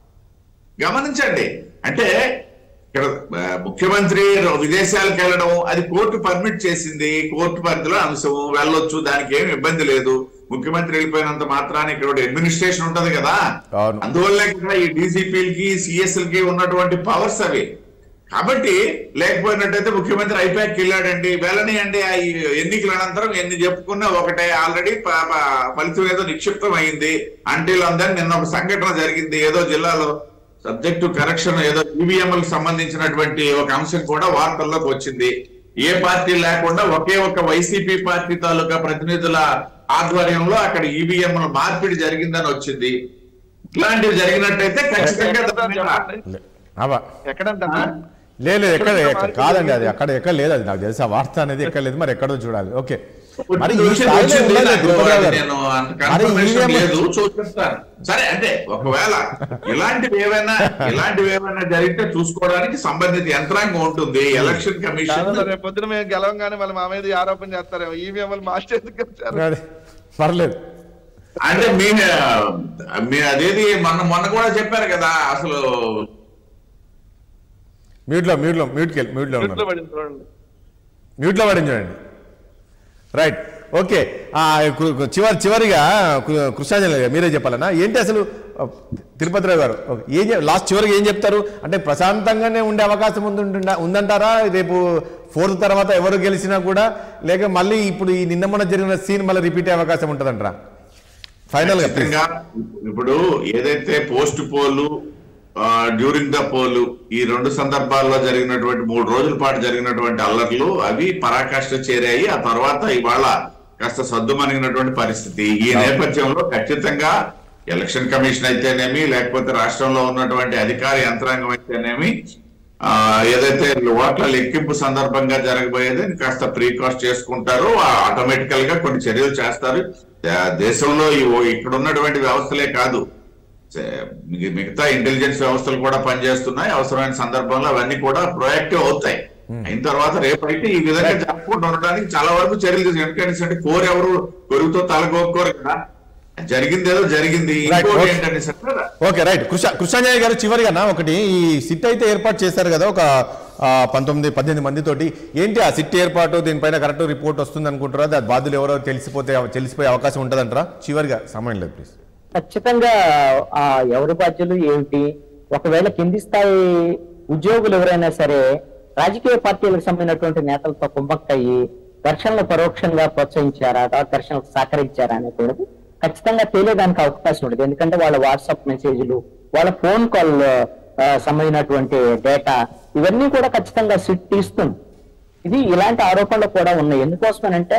గమనించండి అంటే ఇక్కడ ఆ, ముఖ్యమంత్రి విదేశాలకు వెళ్ళడం అది కోర్టు పర్మిట్ చేసింది కోర్టు పరిధిలో అంశం వెళ్ళొచ్చు దానికి ఏమి ఇబ్బంది లేదు ముఖ్యమంత్రి వెళ్ళిపోయినంత మాత్రాన్ని ఇక్కడ అడ్మినిస్ట్రేషన్ ఉంటది కదా అవును. అందువల్లే కదా ఈ డీసీపీలకి సిఎస్ఎల్కి ఉన్నటువంటి పవర్స్ అవి కాబట్టి లేకపోయినట్టయితే ముఖ్యమంత్రి ఐపాక్ వెళ్ళాడండి వెళ్ళనియండి ఆ ఈ ఎన్నికల అనంతరం ఎన్ని చెప్పుకున్నా ఒకటే ఆల్రెడీ ప- ప- ఫలితం ఏదో నిక్షిప్తం అయింది అంటిల్ అందరి నిన్న ఒక సంఘటన జరిగింది ఏదో జిల్లాలో సబ్జెక్టు కరెక్షన్ ఏదో ఈవీఎంలకు సంబంధించినటువంటి ఒక అంశం కూడా వార్తల్లోకి వచ్చింది ఏ పార్టీ లేకుండా ఒకే ఒక వైసీపీ పార్టీ తాలూకా ప్రతినిధుల ఆధ్వర్యంలో అక్కడ ఈవీఎంల మార్పిడి జరిగిందని వచ్చింది ఇట్లాంటివి జరిగినట్టయితే ఖచ్చితంగా దాని మీద చెప్పండి. అవా ఎక్కడంటన్నా లేదు ఎక్కడ ఎక్కడ- కాదండి అది అక్కడ ఎక్కడ లేదు అది నాకు తెలిసి ఆ వార్త అనేది ఎక్కడ లేదు మరి ఎక్కడో చూడాలి ఓకే మరి ఈ వచ్చింది, స్థాయిలో వచ్చింది, ఉండదు నాకు తిరుపతిరావు గారు. నేను అంత మరి confirmation ఈవీఎం లేదు చూపిస్తాను సరే అంటే ఒకవేళ ఇలాంటివి ఏమైనా ఇలాంటివి ఏమైనా జరిగితే చూసుకోవడానికి సంబంధిత యంత్రాంగం ఉంటుంది ఎలక్షన్ కమిషన్ కాదు, రేపు పొద్దున మేము గెలవంగానే మళ్ళీ మా మీద ఈ ఆరోపణ చేస్తారేమో ఈవీఎంలు మాస్టర్ ఎందుకు వచ్చారు అదే, పర్లేదు అంటే మీ మీ అదేది మొన్న మొన్న కూడా చెప్పారు కదా అసలు మ్యూట్లో మ్యూట్లో మ్యూట్కి వెళ్ళి మ్యూట్లో ఇంట్లో ఉన్నాను పడింది చూడండి మ్యూట్లో పడింది చూడండి రైట్ ఓకే ఆ, కు- కు- చివరి చివరిగా కు- కృష్ణాంజలి గారు మీరే చెప్పాలన్నా ఏంటి అసలు ఆ, తిరుపతిరావు గారు ఓకే. ఏం చెప్- లాస్ట్ చివరికి ఏం చెప్తారు అంటే ప్రశాంతంగానే ఉండే అవకాశం ఉంది ఉందంటారా రేపు ఫోర్త్ తర్వాత ఎవరు గెలిచినా కూడా లేక మళ్ళీ ఇప్పుడు ఈ నిన్న మొన్న జరిగిన సీన్ మళ్ళీ రిపీట్ అయ్యే అవకాశం ఉంటుందంటారా ఫైనల్ గా please. ఖచ్చితంగా ఇప్పుడు ఏదైతే post poll during the poll ఈ రెండు సందర్భాల్లో జరిగినటువంటి మూడు రోజుల పాటు జరిగినటువంటి అల్లర్లు అవి పరాకాష్ఠ చేరాయి ఆ తర్వాత ఇవాళ కాస్త సద్దుమణిగినటువంటి పరిస్థితి ఈ నేపథ్యంలో ఖచ్చితంగా ఎలక్షన్ కమిషన్ అయితేనేమి లేకపోతే రాష్ట్రంలో ఉన్నటువంటి అధికార యంత్రాంగం అయితేనేమి ఆ ఏదైతే ఓట్ల లెక్కింపు సందర్భంగా జరగబోయేది కాస్త ప్రీకాస్ట్ చేసుకుంటారు ఆటోమేటికల్ గా కొన్ని చర్యలు చేస్తారు ఆ, దేశంలో ఈ ఓ- ఇక్కడ ఉన్నటువంటి వ్యవస్థలే కాదు చే- మిగ- మిగతా ఇంటెలిజెన్స్ వ్యవస్థలు కూడా పనిచేస్తున్నాయి అవసరమైన సందర్భంలో అవన్నీ కూడా ప్రొయాక్టివ్ అవుతాయి అయిన తర్వాత రేపైతే ఈ విధంగా జరగకుండా ఉండడానికి చాలా వరకు చర్యలు తీసుకు ఎందుకంటే కోరు ఎవరు కొరుగుతో తలగొక్కోరు కదా జరిగింది ఏదో జరిగింది Right, ఇంకోటి okay. ఏంటంటే sir okay right Krishna Krishnanjali గారు చివరిగా ఒకటి ఈ సిట్ అయితే ఏర్పాటు చేశారు కదా ఒక ఆ, పంతొమ్మిది పద్దెనిమిది మందితోటి ఏంటి ఆ సిట్ ఏర్పాటు దీనిపైన కరెక్ట్ రిపోర్ట్ వస్తుంది అనుకుంటారా దాని బాధ్యులు ఎవరో తెలిసిపోతే తెలిసిపోయే అవకాశం ఉంటుందంటారా చివరిగా సమయం లేదు ప్లీజ్ ఖచ్చితంగా ఆ ఎవరి బాధ్యులు ఏమిటి ఒకవేళ కింది స్థాయి ఉద్యోగులు ఎవరైనా సరే రాజకీయ పార్టీలకు సంబంధించినటువంటి నేతలతో కుమ్మక్కయ్యి ఘర్షణలు పరోక్షంగా ప్రోత్సహించారా తర్వాత ఘర్షణలకు సహకరించారా అనేటువంటిది ఖచ్చితంగా తెలియడానికి అవకాశం ఉండదు ఎందుకంటే వాళ్ళ వాట్సాప్ మెసేజ్లు వాళ్ళ ఫోన్ కాల్ సంబంధించినటువంటి డేటా ఇవన్నీ కూడా ఖచ్చితంగా సిట్ తీస్తుంది ఇది ఇలాంటి ఆరోపణలు కూడా ఉన్నాయి ఎందుకోసమనంటే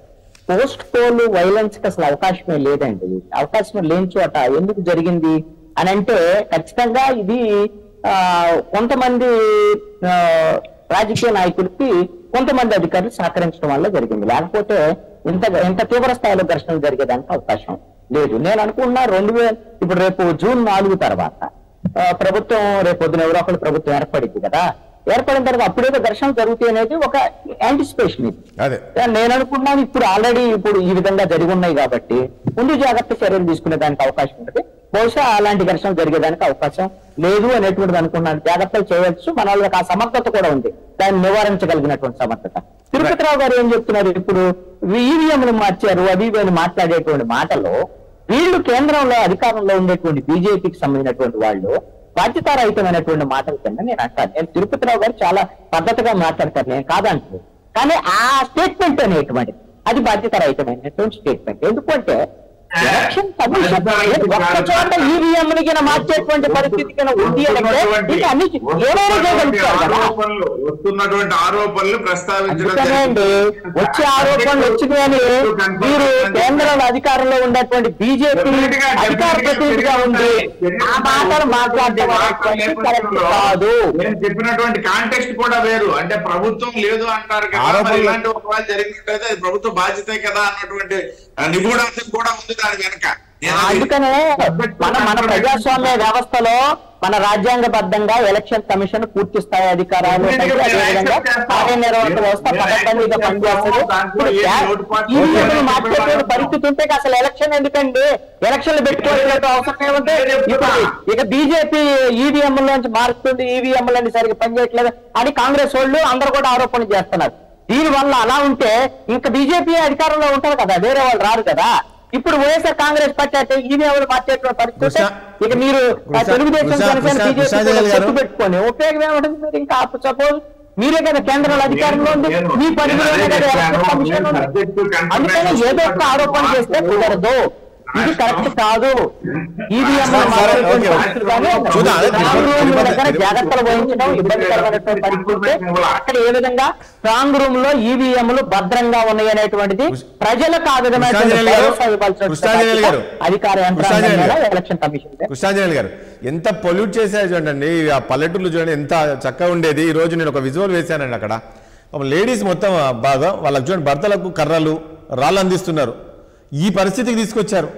పోస్ట్ పోల్ వైలెన్స్ కి అసలు అవకాశమే లేదండి అవకాశం లేని చోట ఎందుకు జరిగింది అని అంటే ఖచ్చితంగా ఇది ఆ కొంతమంది ఆ, రాజకీయ నాయకులకి కొంతమంది అధికారులు సహకరించడం వల్ల జరిగింది లేకపోతే ఇంత ఇంత తీవ్ర స్థాయిలో ఘర్షణలు జరిగేదానికి అవకాశం లేదు నేను అనుకున్నా రెండు వేల ఇప్పుడు రేపు జూన్ నాలుగు తర్వాత ఆ, ప్రభుత్వం రేపు పొద్దున ఎవరో ఒకళ్ళు ప్రభుత్వం ఏర్పడింది కదా ఏర్పడిన తర్వాత అప్పుడేదో ఘర్షణలు జరుగుతాయి అనేది ఒక యాంటిసిపేషన్ ఇది అదే నేను అనుకున్నాను ఇప్పుడు ఆల్రెడీ ఇప్పుడు ఈ విధంగా జరిగి ఉన్నాయి కాబట్టి ముందు జాగ్రత్త చర్యలు తీసుకునే దానికి అవకాశం ఉంటుంది బహుశా అలాంటి ఘర్షణ జరిగేదానికి అవకాశం లేదు అనేటువంటిది అనుకున్నాను జాగ్రత్తలు చేయవచ్చు మన వాళ్ళకి ఆ సమర్థత కూడా ఉంది దాన్ని నివారించగలిగినటువంటి సమర్థత తిరుపతిరావు గారు ఏం చెప్తున్నారు ఇప్పుడు ఈవీఎంలు మార్చారు అవి ఇవి అని మాట్లాడేటువంటి మాటలు వీళ్ళు కేంద్రంలో అధికారంలో ఉండేటువంటి బీజేపీకి సంబంధించినటువంటి వాళ్ళు బాధ్యతారహితమైనటువంటి మాటల కింద నేను అంటాను నేను తిరుపతిరావు గారు చాలా పద్ధతిగా మాట్లాడతారు నేను కాదంటున్నాను కానీ ఆ స్టేట్మెంట్ అనేటువంటిది అది బాధ్యతారహితమైనటువంటి స్టేట్మెంట్ ఎందుకంటే ఎలక్షన్ కమిషన్ ఒక్క చోట ఈవీఎం మార్చేటువంటి పరిస్థితి కింద ఉంది అంటే ఇంకా అన్ని ఏదైనా చేయగలుగుతారు కదా ఆరోపణలు వస్తున్నటువంటి ఆరోపణలు ప్రస్తావించడం అందుకనే అండి జరిగింది. వచ్చే ఆరోపణలు వచ్చినాయని మీరు కేంద్రంలో అధికారంలో ఉన్నటువంటి బీజేపీ అధికార ప్రతినిధిగా ఉండి ఆ మాటలు మాట్లాడటం అనేటువంటిది కరెక్ట్ కాదు నేను చెప్పినటువంటి కాంటెక్స్ట్ కూడా వేరు అంటే ప్రభుత్వం లేదు అంటారు కదా మరి ఆరోపణలు- ఇలాంటి ఒకవేళ జరిగినట్టయితే అది ప్రభుత్వ బాధ్యతే కదా అన్నటువంటి ఆ, నిగూఢార్థం కూడా ఉంది దాని వెనక నేను అది- అందుకనే మన మన ప్రజాస్వామ్య వ్యవస్థలో మన రాజ్యాంగబద్ధంగా ఎలక్షన్ కమిషన్ పూర్తి స్థాయి అధికారాలు ఉంటాయి. అదేవిధంగా కార్యనిర్వాహక వ్యవస్థ పథకంగా పనిచేస్తుంది ఇప్పుడు ఈవీఎంలు మార్చేటువంటి పరిస్థితి ఉంటే అసలు ఎలక్షన్ ఎందుకండి ఎలక్షన్లు పెట్టుకోవాల్సిన అవసరం ఏముంది ఇప్పుడు ఇక బీజేపీ ఈవీఎం నుంచి మారుస్తుంది ఈవీఎం లని సరిగ్గా పనిచేయట్లేదు అని కాంగ్రెస్ వాళ్ళు అందరూ కూడా ఆరోపణలు చేస్తున్నారు దీని వల్ల అలా ఉంటే ఇంకా బీజేపీ అధికారంలో ఉంటారు కదా వేరే వాళ్ళు రారు కదా ఇప్పుడు వైఎస్ఆర్ కాంగ్రెస్ పార్టీ అంటే ఈవీఎంలు మార్చేటువంటి పరిస్థితి ఉంటే కృష్ణ- ఇక మీరు ఆ కృష్ణ- తెలుగుదేశం కృష్ణ- జనసేన కృష్ణ- బీజేపీ కృష్ణాంజలి కూడా గారు. పొత్తు పెట్టుకొని ఉపయోగం ఏముంటుంది మీరు ఇంకా సపోజ్ మీరే కదా కేంద్రంలో అధికారంలో ఉంది నేను- మీ పరిధిలోనే నేను కదా అదే ఎలక్షన్ చెప్పాను. కమిషన్ ఉంది సబ్జెక్టు కన్ఫర్మేషన్ అందుకని ఏదో ఒక ఆరోపణ చేస్తే కుదరదు ఇది కరెక్ట్ కాదు ఈవీఎం సరే, సరే, ఓకే, ఓకే. చూద్దాం, అదే స్ట్రాంగ్ రూమ్ తిరుపతి- దగ్గర తిరుపతి- జాగ్రత్తలు వహించడం ఇబ్బందికరమైనటువంటి పరిస్థితి ఉంటే అక్కడ ఏ విధంగా స్ట్రాంగ్ రూమ్ లో ఈవీఎంలు భద్రంగా ఉన్నాయి అనేటువంటిది ప్రజలకు ఆ విధమైనటువంటి కృష్ణాంజలి గారు, భరోసా ఇవ్వాల్సిన కృష్ణాంజలి గారు, అధికార యంత్రాంగం కృష్ణాంజలి మీద గారు. ఎలక్షన్ కమిషన్ మీద కృష్ణాంజలి గారు ఎంత పొల్యూట్ చేశారు చూడండి ఆ పల్లెటూర్లు చూడండి ఎంత చక్కగా ఉండేది ఈ రోజు నేను ఒక విజువల్ వేశానండి అక్కడ లేడీస్ మొత్తం బాగా వాళ్ళకి చూడండి భర్తలకు కర్రలు రాళ్ళు అందిస్తున్నారు ఈ పరిస్థితికి తీసుకొచ్చారు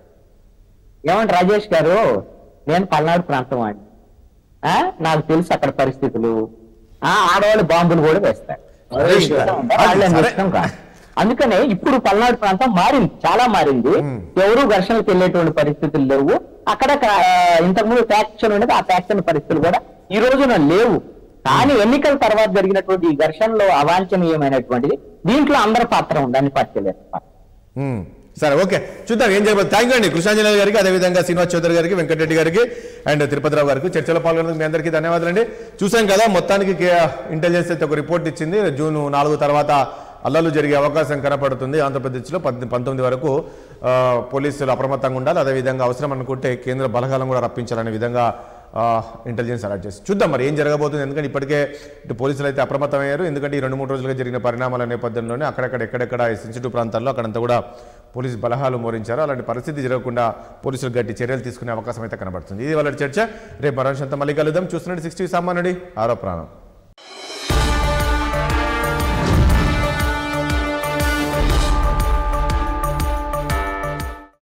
ఏమంటే రాజేష్ గారు నేను పల్నాడు ప్రాంతం వాడిని ఆ, నాకు తెలుసు అక్కడ పరిస్థితులు ఆ ఆడవాళ్ళు బాంబులు కూడా వేస్తారు హరీష్ గారు, వాళ్ళని సరే. ఇష్టం కాదు. అందుకనే ఇప్పుడు పల్నాడు ప్రాంతం మారింది చాలా మారింది ఎవరు ఘర్షణలకు వెళ్ళేటువంటి పరిస్థితులు లేవు అక్కడ క- ఇంతకుముందు ఫ్యాక్షన్ ఉండేది ఆ ఫ్యాక్షన్ పరిస్థితులు కూడా ఈ రోజున లేవు కానీ ఎన్నికల తర్వాత జరిగినటువంటి ఈ ఘర్షణలో అవాంఛనీయమైనటువంటిది దీంట్లో అందరి పాత్ర ఉంది అన్ని పార్టీలు యొక్క పాత్ర మ్మ్. సరే ఓకే చూద్దాం ఏం జరగదు థ్యాంక్ యూ అండి కృష్ణాంజనేయులు గారికి అదేవిధంగా శ్రీనివాస్ చౌదరి గారికి వెంకటరెడ్డి గారికి అండ్ తిరుపతిరావు గారికి చర్చలో పాల్గొన్నందుకు మీ అందరికీ ధన్యవాదాలండి చూసాం కదా మొత్తానికి ఇంటెలిజెన్స్ అయితే ఒక రిపోర్ట్ ఇచ్చింది జూన్ నాలుగు తర్వాత అల్లర్లు జరిగే అవకాశం కనపడుతుంది ఆంధ్రప్రదేశ్లో పద్ పంతొమ్మిది వరకు ఆ, పోలీసులు అప్రమత్తంగా ఉండాలి అదేవిధంగా అవసరం అనుకుంటే కేంద్ర బలగాలను కూడా రప్పించాలనే విధంగా ఇంటెలిజెన్స్ అలర్ట్ చేసి చూద్దాం మరి ఏం జరగబోతుంది ఎందుకంటే ఇప్పటికే ఇటు పోలీసులు అయితే అప్రమత్తమయ్యారు ఎందుకంటే ఈ రెండు మూడు రోజులుగా జరిగిన పరిణామాల నేపథ్యంలోనే అక్కడక్కడ ఎక్కడెక్కడ సెన్సిటివ్ ప్రాంతాల్లో అక్కడంతా కూడా పోలీసు బలహాలు మోరించారు అలాంటి పరిస్థితి జరగకుండా పోలీసులు గట్టి చర్యలు తీసుకునే అవకాశం అయితే కనబడుతుంది ఇది వాళ్ళ చర్చ రేపు మరో అంశంతో మళ్ళీ కలుద్దాం చూస్తున్నట్టు సిక్స్టీ సామాన్యుడి ఆరో ప్రాణం